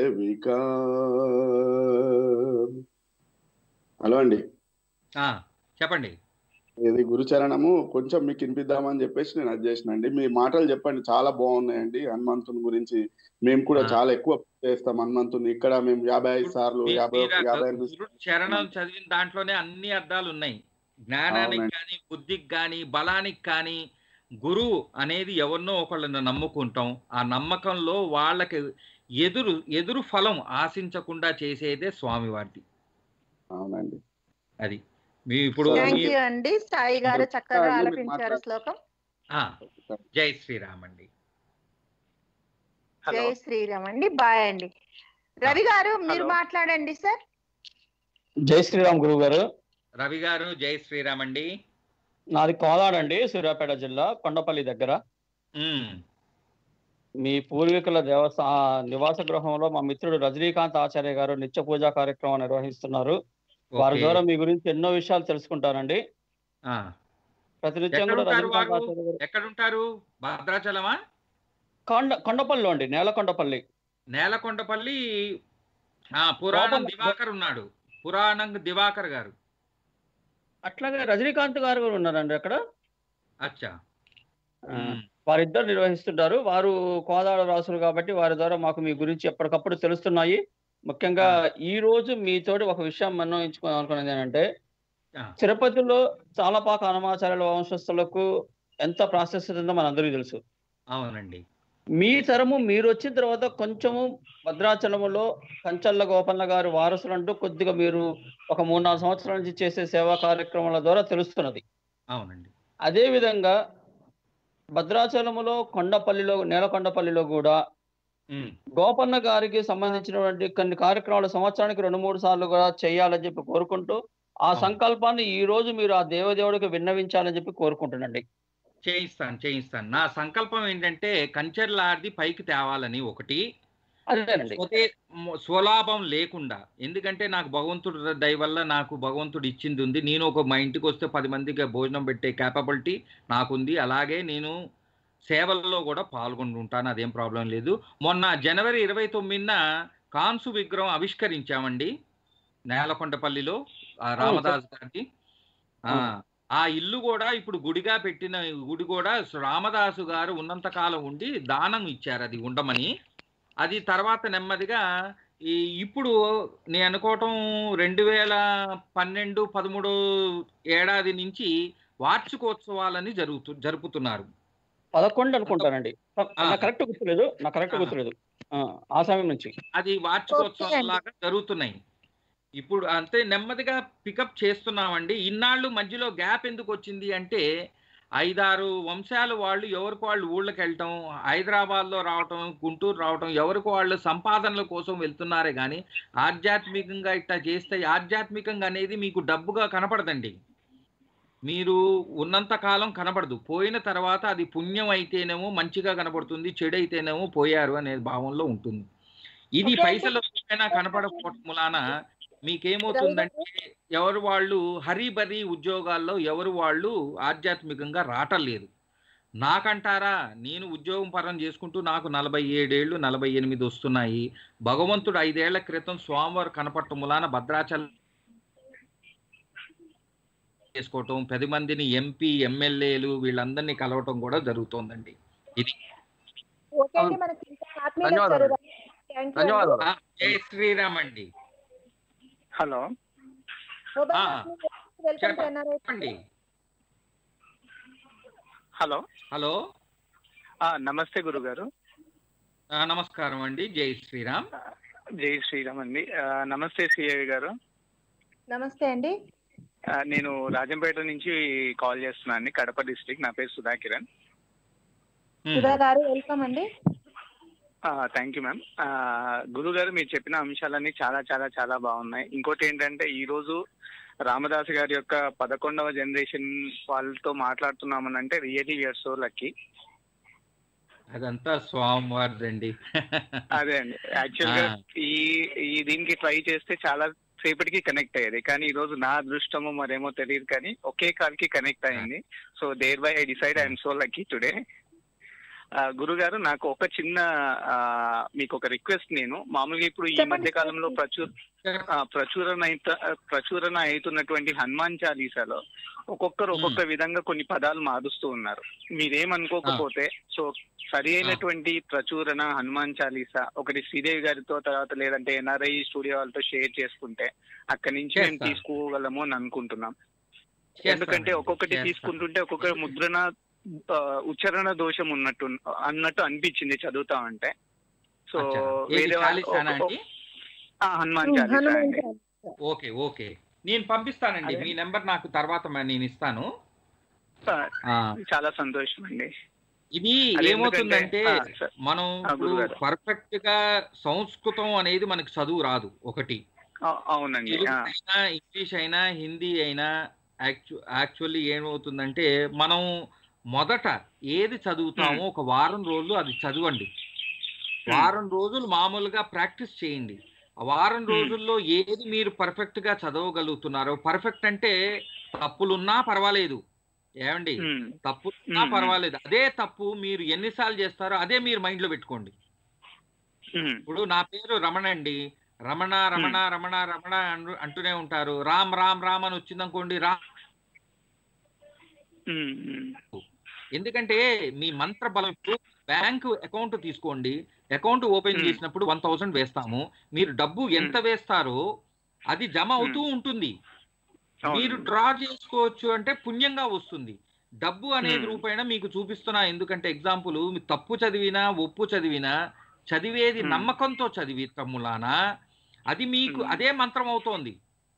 వికార్ హలో అండి ఆ, చెప్పండి ఇది గురుచరణము కొంచెం మీకు వినిపిద్దామని చెప్పేసి నేను అది చేసిన అండి మీ మాటలు చెప్పండి చాలా బాగున్నాయండి హనుమంతుని గురించి మేము కూడా ఆ. చాలా ఎక్కువ చేస్తాం హనుమంతుని ఇక్కడ మేము యాభై ఐదు సార్లు మీ- యాభై మీరు ఆ యాభై ఐదు గురు చరణం చదివిన దాంట్లోనే అన్ని అర్థాలు ఉన్నాయి జ్ఞానానికి అవునండి. కానీ బుద్ధికి కానీ బలానికి కానీ గురువు అనేది ఎవరినో ఒకళ్ళని నమ్ముకుంటాం ఆ నమ్మకంలో వాళ్ళకి ఎదురు ఎదురు ఫలం ఆశించకుండా చేసేదే స్వామివారిది అవునండి అది మీ ఇప్పుడు థ్యాంక్ మీ- యూ అండి సాయి గారు చక్కగా అండి, మీరు ఆలపించారు మాట్లాడండి. శ్లోకం ఆ, జై శ్రీరామ్ అండి హలో జై శ్రీరామ్ అండి బాయ్ అండి రవి గారు మీరు హలో. మాట్లాడండి సార్ జై శ్రీరామ్ గురువు గారు రవి గారు జై శ్రీరామ్ అండి నాది కోలాడండి సూర్యాపేట జిల్లా కొండపల్లి దగ్గర ఉమ్, మీ పూర్వీకుల దేవస్థా నివాస గృహంలో మా మిత్రుడు రజనీకాంత్ ఆచార్య గారు నిత్య పూజా కార్యక్రమం నిర్వహిస్తున్నారు వారి ఓకే. ద్వారా మీ గురించి ఎన్నో విషయాలు తెలుసుకుంటానండి ఆ, ప్రతినిత్యం కూడా ఎక్కడుంటారు రజనీకాంత్ వారు? ఆచార్య గారు ఎక్కడుంటారు భద్రాచలమా కొండ కొండపల్లిలో అండి నేలకొండపల్లి నేలకొండపల్లి ఆ, పురాణం లోపల- దివాకర్ ఉన్నాడు పురాణం దివాకర్ గారు అట్లాగే రజనీకాంత్ గారు కూడా ఉన్నారండి అక్కడ అచ్చా ఆ, వారిద్దరు నిర్వహిస్తుంటారు వారు కోదాడ రాసులు కాబట్టి వారి ద్వారా మాకు మీ గురించి ఎప్పటికప్పుడు తెలుస్తున్నాయి ముఖ్యంగా ఈ రోజు మీతోటి ఒక విషయం మనం ఎంచుకోవాలి అనుకున్నది ఏంటంటే ఆ. తిరుపతిలో చాలపాక హనుమాచార్యుల వంశస్థులకు ఎంత ప్రాశస్త్యం ఉందో మనందరికీ తెలుసు అవునండి మీ తరము మీరు వచ్చిన తర్వాత కొంచెము భద్రాచలములో కంచల్ల గోపన్న గారి వారసులు అంటూ కొద్దిగా మీరు ఒక మూడు నాలుగు సంవత్సరాల నుంచి చేసే సేవా కార్యక్రమాల ద్వారా తెలుస్తున్నది అవునండి అదే విధంగా భద్రాచలములో కొండపల్లిలో నేలకొండపల్లిలో కూడా ఉమ్, గోపన్న గారికి సంబంధించినటువంటి కొన్ని కార్యక్రమాలు సంవత్సరానికి రెండు మూడు సార్లు కూడా చేయాలని చెప్పి కోరుకుంటూ ఆ అవును. సంకల్పాన్ని ఈ రోజు మీరు ఆ దేవదేవుడికి విన్నవించాలని చెప్పి కోరుకుంటున్నాండి చేయిస్తాను చేయిస్తాను నా సంకల్పం ఏంటంటే కంచెర్లాడిది పైకి తేవాలని ఒకటి అదేనండి పోతే మ- స్వలాభం లేకుండా ఎందుకంటే నాకు భగవంతుడు దయ వల్ల నాకు భగవంతుడు ఇచ్చింది ఉంది నేను ఒక మా ఇంటికి వస్తే పది మందికి భోజనం పెట్టే క్యాపబిలిటీ నాకుంది అలాగే నేను సేవల్లో కూడా పాల్గొంటుంటాను అదేం ప్రాబ్లం లేదు మొన్న జనవరి ఇరవై తొమ్మిదిన కాన్సు విగ్రహం ఆవిష్కరించామండి నేలకొండపల్లిలో ఆ రామదాస్ గారికి ఆ, ఆ ఇల్లు కూడా ఇప్పుడు గుడిగా పెట్టిన గుడి కూడా రామదాసు గారు ఉన్నంత కాలం ఉండి దానం ఇచ్చారు అది ఉండమని అది తర్వాత నెమ్మదిగా ఈ ఇప్పుడు నేను అనుకోవటం రెండు వేల పన్నెండు పదమూడు ఏడాది నుంచి వార్షికోత్సవాలని జరుగుతు జరుపుతున్నారు పదకొండు అనుకుంటానండి ఆ. నాకు కరెక్ట్ గుర్తులేదు నాకు కరెక్ట్ ఆ. గుర్తులేదు ఆ, ఆ సమయం నుంచి అది వార్షికోత్సవం ఓకే అండి. లాగా జరుగుతున్నాయి ఇప్పుడు అంతే నెమ్మదిగా పికప్ చేస్తున్నామండి ఇన్నాళ్ళు మధ్యలో గ్యాప్ ఎందుకు వచ్చింది అంటే ఐదారు వంశాలు వాళ్ళు ఎవరికి వాళ్ళు ఊళ్ళకి వెళ్ళటం హైదరాబాద్లో రావటం గుంటూరు రావటం ఎవరికి వాళ్ళు సంపాదనల కోసం వెళ్తున్నారే కానీ ఆధ్యాత్మికంగా ఇట్లా చేస్తే ఆధ్యాత్మికంగా అనేది మీకు డబ్బుగా కనపడదండి మీరు ఉన్నంత కాలం కనపడదు పోయిన తర్వాత అది పుణ్యం అయితేనేమో మంచిగా కనపడుతుంది చెడు అయితేనేమో పోయారు అనే భావంలో ఉంటుంది ఇది ఓకే. పైసలు అయినా కనపడకపోవటం మూలాన మీకేమవుతుందంటే ఎవరు వాళ్ళు హరిబరి ఉద్యోగాల్లో ఎవరు వాళ్ళు ఆధ్యాత్మికంగా రావటం నాకంటారా నేను ఉద్యోగం పరం చేసుకుంటూ నాకు నలభై ఏడేళ్ళు నలభై ఎనిమిది వస్తున్నాయి భగవంతుడు ఐదేళ్ల క్రితం స్వామివారు కనపడటం మూలాన భద్రాచలం చేసుకోవటం పది మందిని ఎంపీ ఎమ్మెల్యేలు వీళ్ళందరినీ కలవటం కూడా జరుగుతోందండి ఇది ఓకే అండి మనకి ఇంకా ఆత్మీయులు ధన్యవాదాలు. వచ్చారు. Thank you అండి. ధన్యవాదాలు ఆ, జై శ్రీరామ్ అండి హలో మొబైల్ ఆ. ఆత్మీయులు వెల్కమ్ టు చెప్పండి. ఎన్ఆర్ఐ చెప్పండి హలో హలో ఆ, నమస్తే గురుగారు ఆ, నమస్కారం అండి జై శ్రీరామ్ జై శ్రీరామ్ అండి ఆ, నమస్తే సిఐ గారు నమస్తే అండి ఆ, నేను రాజంపేట నుంచి కాల్ చేస్తున్నాను అండి కడప డిస్ట్రిక్ట్ నా పేరు సుధా కిరణ్ ఉమ్, సుధా గారు వెల్కమ్ అండి థ్యాంక్ యూ మ్యామ్ గురువు గారు మీరు చెప్పిన అంశాలన్నీ చాలా చాలా చాలా బాగున్నాయి ఇంకోటి ఏంటంటే ఈ రోజు రామదాస్ గారి యొక్క పదకొండవ జనరేషన్ వాళ్ళతో మాట్లాడుతున్నామని అంటే రియలీ యూఆర్ సో లక్కీ అదంతా స్వామివారిదండి అదే అండి యాక్చువల్ గా ఆ. ఈ ఈ దీనికి ట్రై చేస్తే చాలా సేపటికి కనెక్ట్ అయ్యేది కానీ ఈ రోజు నా అదృష్టమో మరేమో తెలియదు కానీ ఒకే కాల్ కి కనెక్ట్ అయింది so thereby I decide I'm so lucky today గురుగారు నాకు ఒక చిన్న ఆ, మీకు ఒక రిక్వెస్ట్ నేను మామూలుగా ఇప్పుడు ఈ చెప్పండి. మధ్య కాలంలో ప్రచుర ఆ, ప్రచురణ అయిత ప్రచురణ అవుతున్నటువంటి హనుమాన్ చాలీసాలో ఒక్కొక్కరు ఒక్కొక్క విధంగా కొన్ని పదాలు మారుస్తూ ఉన్నారు మీరేమనుకోకపోతే సో సరి అయినటువంటి ప్రచురణ హనుమాన్ చాలీసా ఒకటి శ్రీదేవి గారితో తర్వాత లేదంటే ఎన్ఆర్ఐ స్టూడియో వాళ్ళతో షేర్ చేసుకుంటే అక్కడి నుంచి మేము చేస్తాను. తీసుకోగలము అని అనుకుంటున్నాం చేస్తానండి, ఎందుకంటే ఒక్కొక్కటి చేస్తాను. తీసుకుంటుంటే ఒక్కొక్క ముద్రణ ఆ, ఉచ్చారణ దోషం ఉన్నట్టు అన్నట్టు అనిపించింది చదువుతా ఉంటే సో అచ్చా. ఏది వేరే వాళ్ళు- చాలీసానా ఒక- అండి ఆ, హనుమాన్ చాలీసా హనుమాన్ అండి చాలీసా. ఓకే ఓకే నేను పంపిస్తానండి అదే. మీ నెంబర్ నాకు తర్వాత మ- నేను ఇస్తాను ఆ, ఆ, చాలా సంతోషం అండి ఇది అది ఏమవుతుందంటే ఎందుకంటే- ఆ, సరే. మనం ఆ, ఇప్పుడు గురుగారు. పర్ఫెక్ట్ గా సంస్కృతం అనేది మనకు చదువు రాదు ఒకటి ఆ, అవునండి తెలుగు ఆ, అయినా ఇంగ్లీష్ అయినా హిందీ అయినా యాక్చువల్లీ ఏమవుతుందంటే మనం మొదట ఏది చదువుతామో ఒక వారం రోజులు అది చదవండి వారం రోజులు మామూలుగా ప్రాక్టీస్ చేయండి ఆ వారం రోజుల్లో ఏది మీరు పర్ఫెక్ట్ గా చదవగలుగుతున్నారో పర్ఫెక్ట్ అంటే తప్పులున్నా పర్వాలేదు ఏమండి ఉమ్, తప్పులున్నా మ్మ్. పర్వాలేదు అదే తప్పు మీరు ఎన్నిసార్లు చేస్తారో అదే మీరు మైండ్ లో పెట్టుకోండి ఉమ్, ఇప్పుడు నా పేరు రమణ అండి రమణ రమణ రమణ రమణ అను- అంటూనే ఉంటారు రామ్ రామ్ రామ్ అని వచ్చిందనుకోండి రా ఉమ్, ఉమ్. ఎందుకంటే మీ మంత్ర బలం బ్యాంక్ అకౌంట్ తీసుకోండి అకౌంట్ ఓపెన్ Hmm. చేసినప్పుడు వన్ థౌసండ్ వేస్తాము మీరు డబ్బు ఎంత వేస్తారో అది జమ అవుతూ ఉంటుంది అవును. మీరు డ్రా చేసుకోవచ్చు అంటే పుణ్యంగా వస్తుంది డబ్బు అనేది Hmm. రూపైన మీకు చూపిస్తున్నా ఎందుకంటే ఎగ్జాంపుల్ మీ తప్పు చదివినా ఒప్పు చదివినా చదివేది Hmm. నమ్మకంతో చదివి తమ్ములాన అది మీకు Hmm. అదే మంత్రం అవుతోంది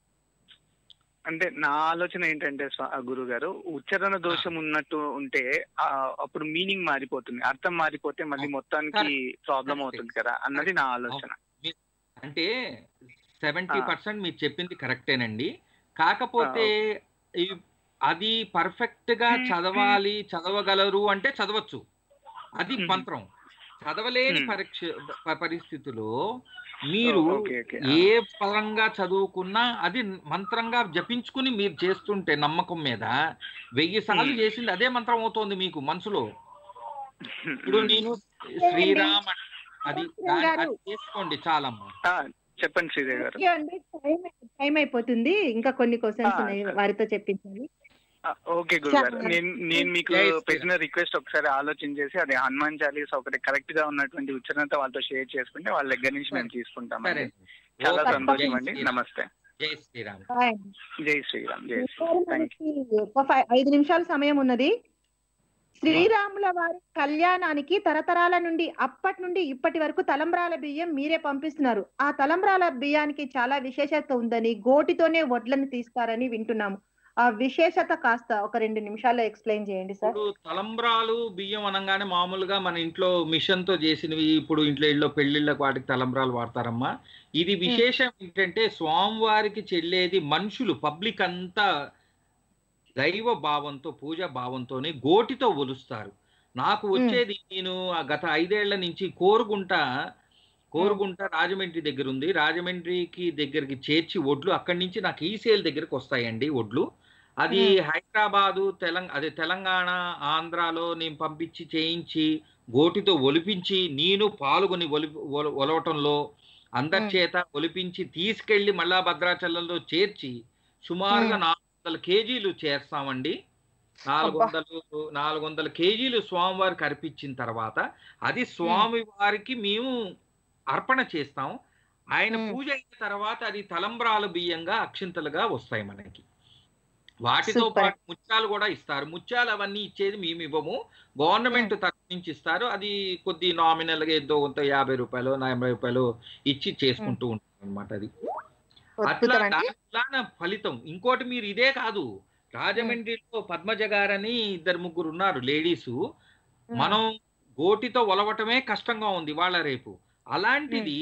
అంటే నా ఆలోచన ఏంటంటే గురువు గారు ఉచ్చారణ దోషం ఉన్నట్టు ఉంటే ఆ, అప్పుడు మీనింగ్ మారిపోతుంది అర్థం మారిపోతే మళ్ళీ మొత్తానికి ప్రాబ్లం Correct. అవుతుంది కదా అన్నది నా ఆలోచన అంటే సెవెంటీ ఆ. పర్సెంట్ మీరు చెప్పింది కరెక్టేనండి కాకపోతే ఈ- అది పర్ఫెక్ట్ గా చదవాలి చదవగలరు అంటే చదవచ్చు అది Hmm. మంత్రం చదవలేని Hmm. పరీక్ష ప- పరిస్థితిలో మీరు ఓ, ఓకే, ఓకే. ఆ. ఏ పరంగా చదువుకున్నా అది మంత్రంగా జపించుకుని మీరు చేస్తుంటే నమ్మకం మీద వెయ్యి సార్లు Hmm. చేసింది అదే మంత్రం అవుతోంది మీకు మనసులో ఇప్పుడు నేను శ్రీరామ్ అన్- అది దాని- అది చేసుకోండి చాలమ్మా ఆ, చెప్పండి శ్రీదేవి గారు ఓకే అండి టైం టైం అయిపోతుంది ఇంకా కొన్ని క్వశ్చన్స్ ఆ, ఉన్నాయి సరే. వారితో చెప్పించాలి ఆ, ఓకే గురుగారు చాలా. నేను నేను మీకు జై శ్రీరామ్. పెట్టిన రిక్వెస్ట్ ఒకసారి ఆలోచించేసి అది హనుమాన్ చాలీస్ ఒకటి కరెక్ట్ గా ఉన్నటువంటి ఉచ్చారణతో వాళ్ళతో షేర్ చేసుకుంటే వాళ్ళ దగ్గర నుంచి మేము తీసుకుంటామండి సరే చాలా ఓకే. సంతోషం జై అండి శ్రీరామ్. నమస్తే జై శ్రీరామ్ హాయ్. జై శ్రీరామ్ జై ఈసారి శ్రీరామ్ థ్యాంక్ మనకి ఒక ఫై- ఐదు నిమిషాల సమయం ఉన్నది శ్రీరాముల వారి కళ్యాణానికి తరతరాల నుండి అప్పటి నుండి ఇప్పటి వరకు తలంబ్రాల బియ్యం మీరే పంపిస్తున్నారు ఆ తలంబ్రాల బియ్యానికి చాలా విశేషత ఉందని గోటితోనే వడ్లను తీస్తారని వింటున్నాము ఆ విశేషత కాస్త ఒక రెండు నిమిషాల్లో ఎక్స్ప్లెయిన్ చేయండి సార్ ఇప్పుడు తలంబ్రాలు బియ్యం అనగానే మామూలుగా మన ఇంట్లో మిషన్ తో చేసినవి ఇప్పుడు ఇంట్లో ఇళ్ళలో పెళ్లిళ్ళకి వాటికి తలంబ్రాలు వాడతారమ్మా ఇది విశేషం ఏంటంటే స్వామివారికి చెల్లేది మనుషులు పబ్లిక్ అంతా దైవ భావంతో పూజ భావంతోనే గోటితో ఒలుస్తారు నాకు వచ్చేది నేను ఆ గత ఐదేళ్ల నుంచి కోరుగుంట కోరుగుంట రాజమండ్రి దగ్గర ఉంది రాజమండ్రికి దగ్గరికి చేర్చి ఒడ్లు అక్కడి నుంచి నాకు ఈ సేల్ దగ్గరికి వస్తాయండి ఒడ్లు అది హైదరాబాదు తెలంగాణ అదే తెలంగాణ ఆంధ్రాలో నేను పంపించి చేయించి గోటితో ఒలిపించి నేను పాల్గొని ఒలి ఒల- ఒలవటంలో అందరి మ్మ్. చేత ఒలిపించి తీసుకెళ్లి మళ్ళా భద్రాచలంలో చేర్చి సుమారుగా మ్మ్. నాలుగు వందల కేజీలు చేస్తామండి నాలుగు అబ్బా. వందలు నాలుగు వందల కేజీలు స్వామివారికి అర్పించిన తర్వాత అది స్వామి వారికి మేము అర్పణ చేస్తాం ఆయన మ్మ్. పూజ అయిన తర్వాత అది తలంబ్రాల బియ్యంగా అక్షింతలుగా వస్తాయి మనకి వాటితో Super. పాటు ముత్యాలు కూడా ఇస్తారు ముత్యాలు అవన్నీ ఇచ్చేది మేము ఇవ్వము గవర్నమెంట్ తరఫు నుంచి ఇస్తారు అది కొద్ది నామినల్ గా ఏదో కొంత యాభై రూపాయలు నలభై రూపాయలు ఇచ్చి చేసుకుంటూ ఉంటాం అనమాట అది అట్లా అద్భుతం అండి దాని ఫలితం ఇంకోటి మీరు ఇదే కాదు రాజమండ్రిలో పద్మజ గారని ఇద్దరు ముగ్గురు ఉన్నారు లేడీసు మనం గోటితో ఒలవటమే కష్టంగా ఉంది వాళ్ళ రేపు అలాంటిది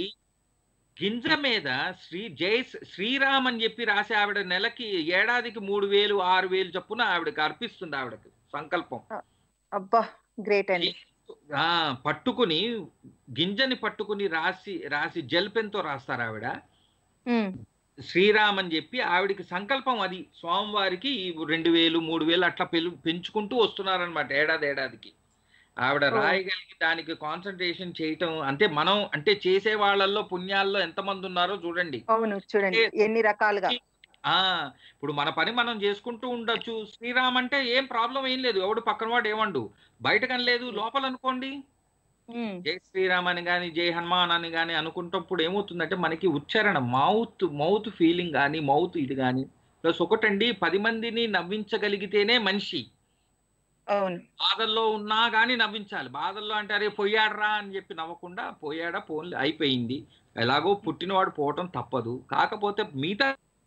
గింజ మీద శ్రీ జై శ్రీరామ్ అని చెప్పి రాసి ఆవిడ నెలకి ఏడాదికి మూడు వేలు ఆరు వేలు చొప్పున ఆవిడకి అర్పిస్తుంది ఆవిడకి సంకల్పం అబ్బా గ్రేట్ అండి ఆ పట్టుకుని గింజని పట్టుకుని రాసి రాసి జెల్ పెన్తో రాస్తారు ఆవిడ ఉమ్, శ్రీరామ్ అని చెప్పి ఆవిడకి సంకల్పం అది స్వామివారికి ఈ రెండు వేలు మూడు వేలు అట్లా పెలు పెంచుకుంటూ వస్తున్నారనమాట ఏడాది ఏడాదికి ఆవిడ ఓ. రాయగలిగి దానికి కాన్సన్ట్రేషన్ చేయటం అంటే మనం అంటే చేసే వాళ్ళల్లో పుణ్యాల్లో ఎంతమంది ఉన్నారో చూడండి అవును చూడండి ఎన్ని రకాలుగా ఆ ఇప్పుడు మన పని మనం చేసుకుంటూ ఉండొచ్చు శ్రీరామ్ అంటే ఏం ప్రాబ్లం ఏం లేదు ఎవడు పక్కన వాడు ఏమండు బయటకని లేదు లోపల అనుకోండి ఉమ్, జై శ్రీరామ్ అని కానీ జై హనుమాన్ అని కానీ అనుకుంటప్పుడు ఏమవుతుందంటే మనకి ఉచ్చారణ మౌత్ మౌత్ ఫీలింగ్ కానీ మౌత్ ఇది కానీ ప్లస్ ఒకటండి పది మందిని నవ్వించగలిగితేనే మనిషి అవును బాధల్లో ఉన్నా కానీ నవ్వించాలి బాధల్లో అంటే అరే పోయాడరా అని చెప్పి నవ్వకుండా పోయాడా పోన్లే అయిపోయింది ఎలాగో పుట్టినవాడు పోవటం తప్పదు కాకపోతే మిగతా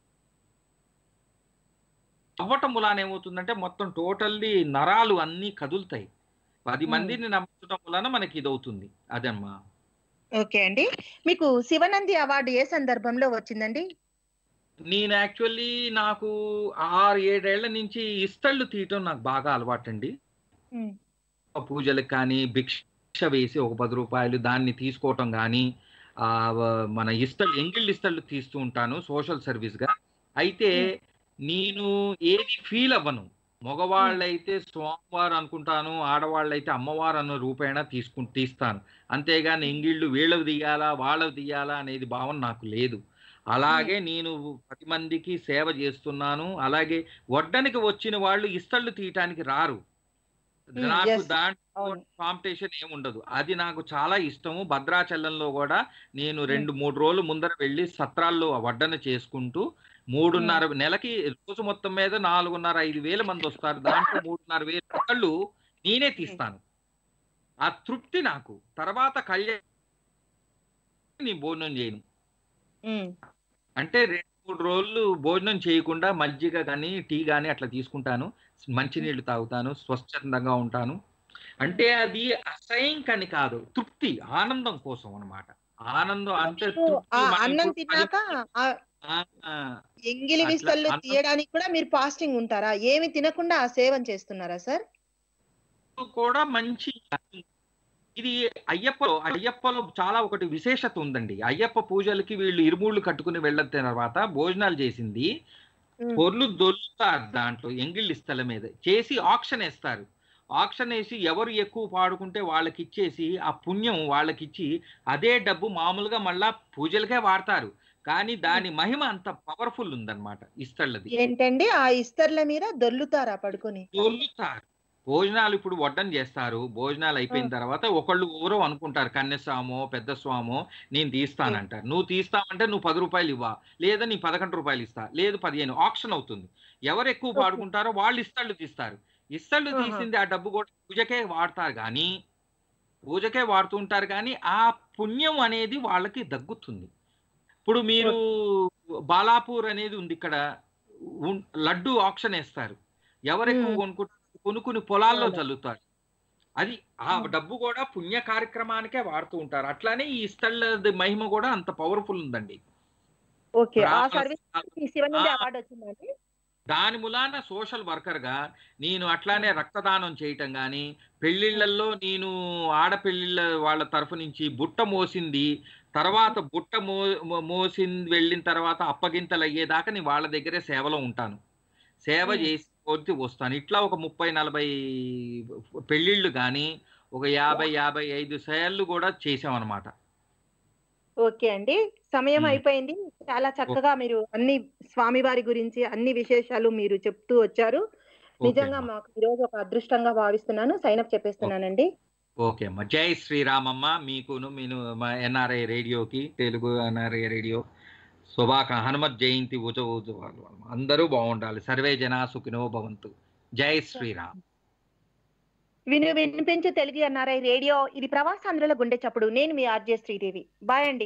నవ్వటం వలన ఏమవుతుందంటే మొత్తం టోటల్లీ నరాలు అన్నీ కదులుతాయి పది మందిని నవ్వించడం వలన మనకి ఇది అవుతుంది అదమ్మా ఓకే అండి మీకు శివనంది అవార్డు ఏ సందర్భంలో వచ్చిందండి నేను యాక్చువల్లీ నాకు ఆరు ఏడేళ్ల నుంచి ఇస్తళ్ళు తీయటం నాకు బాగా అలవాటండి ఉమ్, పూజలకు కానీ భిక్ష వేసి ఒక పది రూపాయలు దాన్ని తీసుకోవటం కానీ ఆ, వ- మన ఇస్తళ్ళు ఎంగిళ్ళు ఇస్తళ్ళు తీస్తూ ఉంటాను సోషల్ సర్వీస్ గా అయితే నేను ఏది ఫీల్ అవ్వను మగవాళ్ళైతే స్వామివారు అనుకుంటాను ఆడవాళ్ళైతే అమ్మవారు అన్న రూపేణ తీసుకు తీస్తాను అంతేగాని ఎంగిళ్ళు వీళ్ళవి తీయాలా వాళ్ళవి తీయాలా అనేది భావన నాకు లేదు అలాగే నేను పది మందికి సేవ చేస్తున్నాను అలాగే వడ్డనికి వచ్చిన వాళ్ళు ఇస్తళ్ళు తీయటానికి రారు Hmm, నాకు yes. దాంట్లో అవును. కాంపిటీషన్ ఏముండదు అది నాకు చాలా ఇష్టము భద్రాచలంలో కూడా నేను రెండు మూడు రోజులు ముందర వెళ్ళి సత్రాల్లో వడ్డన చేసుకుంటూ మూడున్నర నెలకి రోజు మొత్తం మీద నాలుగున్నర ఐదు వేల మంది వస్తారు దాంట్లో మూడున్నర వేల ఒకళ్ళు నేనే తీస్తాను ఆ తృప్తి నాకు తర్వాత కళ్యాణ్ నేను భోజనం చేయను ఉమ్, అంటే రెండు మూడు రోజులు భోజనం చేయకుండా మజ్జిగ కానీ టీ కానీ అట్లా తీసుకుంటాను మంచినీళ్ళు తాగుతాను స్వచ్ఛందంగా ఉంటాను అంటే అది అసహ్యంకని కాదు తృప్తి ఆనందం కోసం అన్నమాట ఆనందం అంటే మీకు ఆ తృప్తి మనం అన్నం ఇప్పుడు తిన్నాక ఆ ఆ, ఆ, ఎంగిలి అట్లా విస్తళ్ళు అన్నం- తీయడానికి కూడా మీరు ఫాస్టింగ్ ఉంటారా ఏమి తినకుండా ఆ సేవం చేస్తున్నారా సార్ కూడా మంచి ఇది అయ్యప్పలో అయ్యప్పలో చాలా ఒకటి విశేషత ఉందండి అయ్యప్ప పూజలకి వీళ్ళు ఇరుమూళ్ళు కట్టుకుని వెళ్ళిన తర్వాత భోజనాలు చేసింది ఉమ్, పొర్లు దొల్లుతారు దాంట్లో ఎంగిళ్ళ స్థలం మీద చేసి ఆక్షన్ వేస్తారు ఆక్షన్ వేసి ఎవరు ఎక్కువ పాడుకుంటే వాళ్ళకి ఇచ్చేసి ఆ పుణ్యం వాళ్ళకిచ్చి అదే డబ్బు మామూలుగా మళ్ళా పూజలకే వాడతారు కానీ దాని మహిమ అంత పవర్ఫుల్ ఉందన్నమాట ఇస్తళ్ళది ఏంటండి ఆ ఇస్తర్ల మీద దొర్లుతారా పడుకొని దొల్లుతారు భోజనాలు ఇప్పుడు వడ్డం చేస్తారు భోజనాలు అయిపోయిన తర్వాత ఒకళ్ళు ఎవరో అనుకుంటారు కన్యస్వామో పెద్ద స్వామో నేను తీస్తానంటారు నువ్వు తీస్తావంటే నువ్వు పది రూపాయలు ఇవ్వా లేదా నీ పదకొండు రూపాయలు ఇస్తా లేదు పదిహేను ఆప్షన్ అవుతుంది ఎవరు ఎక్కువ Okay. పాడుకుంటారో వాళ్ళు ఇస్తళ్ళు తీస్తారు ఇస్తళ్ళు ఆహా. తీసింది ఆ డబ్బు కూడా పూజకే వాడతారు కానీ పూజకే వాడుతుంటారు కానీ ఆ పుణ్యం అనేది వాళ్ళకి దగ్గుతుంది ఇప్పుడు మీరు బాలాపూర్ అనేది ఉంది ఇక్కడ ఉన్- లడ్డు ఆప్షన్ వేస్తారు ఎవరు ఎక్కువ మ్మ్. కొనుక్కుంటారు కొనుక్కుని పొలాల్లో అవును. చల్లుతారు అది ఆ మ్మ్. డబ్బు కూడా పుణ్య కార్యక్రమానికే వాడుతూ ఉంటారు అట్లానే ఈ ఇస్తళ్ళ మహిమ కూడా అంత పవర్ఫుల్ ఉందండి ఓకే ఆ బ్రాహ్మణ సర్వీస్ స్థానాలు- శివనుడి ఆ. అవార్డు వచ్చిందండి దాని మూలాన సోషల్ వర్కర్ గా నేను అట్లానే రక్తదానం చేయటం కానీ పెళ్లిళ్లలో నేను ఆడపెళ్లిళ్ళ వాళ్ళ తరఫు నుంచి బుట్ట మోసింది తర్వాత బుట్ట మో మో- మోసింది వెళ్ళిన తర్వాత అప్పగింతలు అయ్యేదాకా నేను వాళ్ళ దగ్గరే సేవలో ఉంటాను సేవ మ్మ్. చేసి కొద్ది వస్తాను ఇట్లా ఒక ముప్పై నలభై పెళ్లిళ్ళు కానీ ఒక యాభై యాభై ఐదు సేళ్ళు కూడా చేసామన్నమాట ఓకే అండి సమయం మ్మ్. అయిపోయింది చాలా చక్కగా మీరు అన్ని స్వామివారి గురించి అన్ని విశేషాలు మీరు చెప్తూ వచ్చారు ఓకే నిజంగా అమ్మా. మాకు ఈరోజు ఒక అదృష్టంగా భావిస్తున్నాను సైనప్ చెప్పేస్తున్నానండి ఓకే అమ్మా జై శ్రీరామమ్మ మీకును మీను మా ఎన్ఆర్ఐ రేడియోకి తెలుగు ఎన్ఆర్ఐ రేడియో శుభాక హనుమత్ జయంతి ఉజవ ఉజవాలు అందరూ బాగుండాలి సర్వే జనా సుఖినో భవంతు జై శ్రీరామ్ విను వినిపించు తెలుగు అన్నారై రేడియో ఇది ప్రవాసాంధ్రుల గుండె చప్పుడు నేను మీ ఆర్జే శ్రీదేవి బాయ్ అండి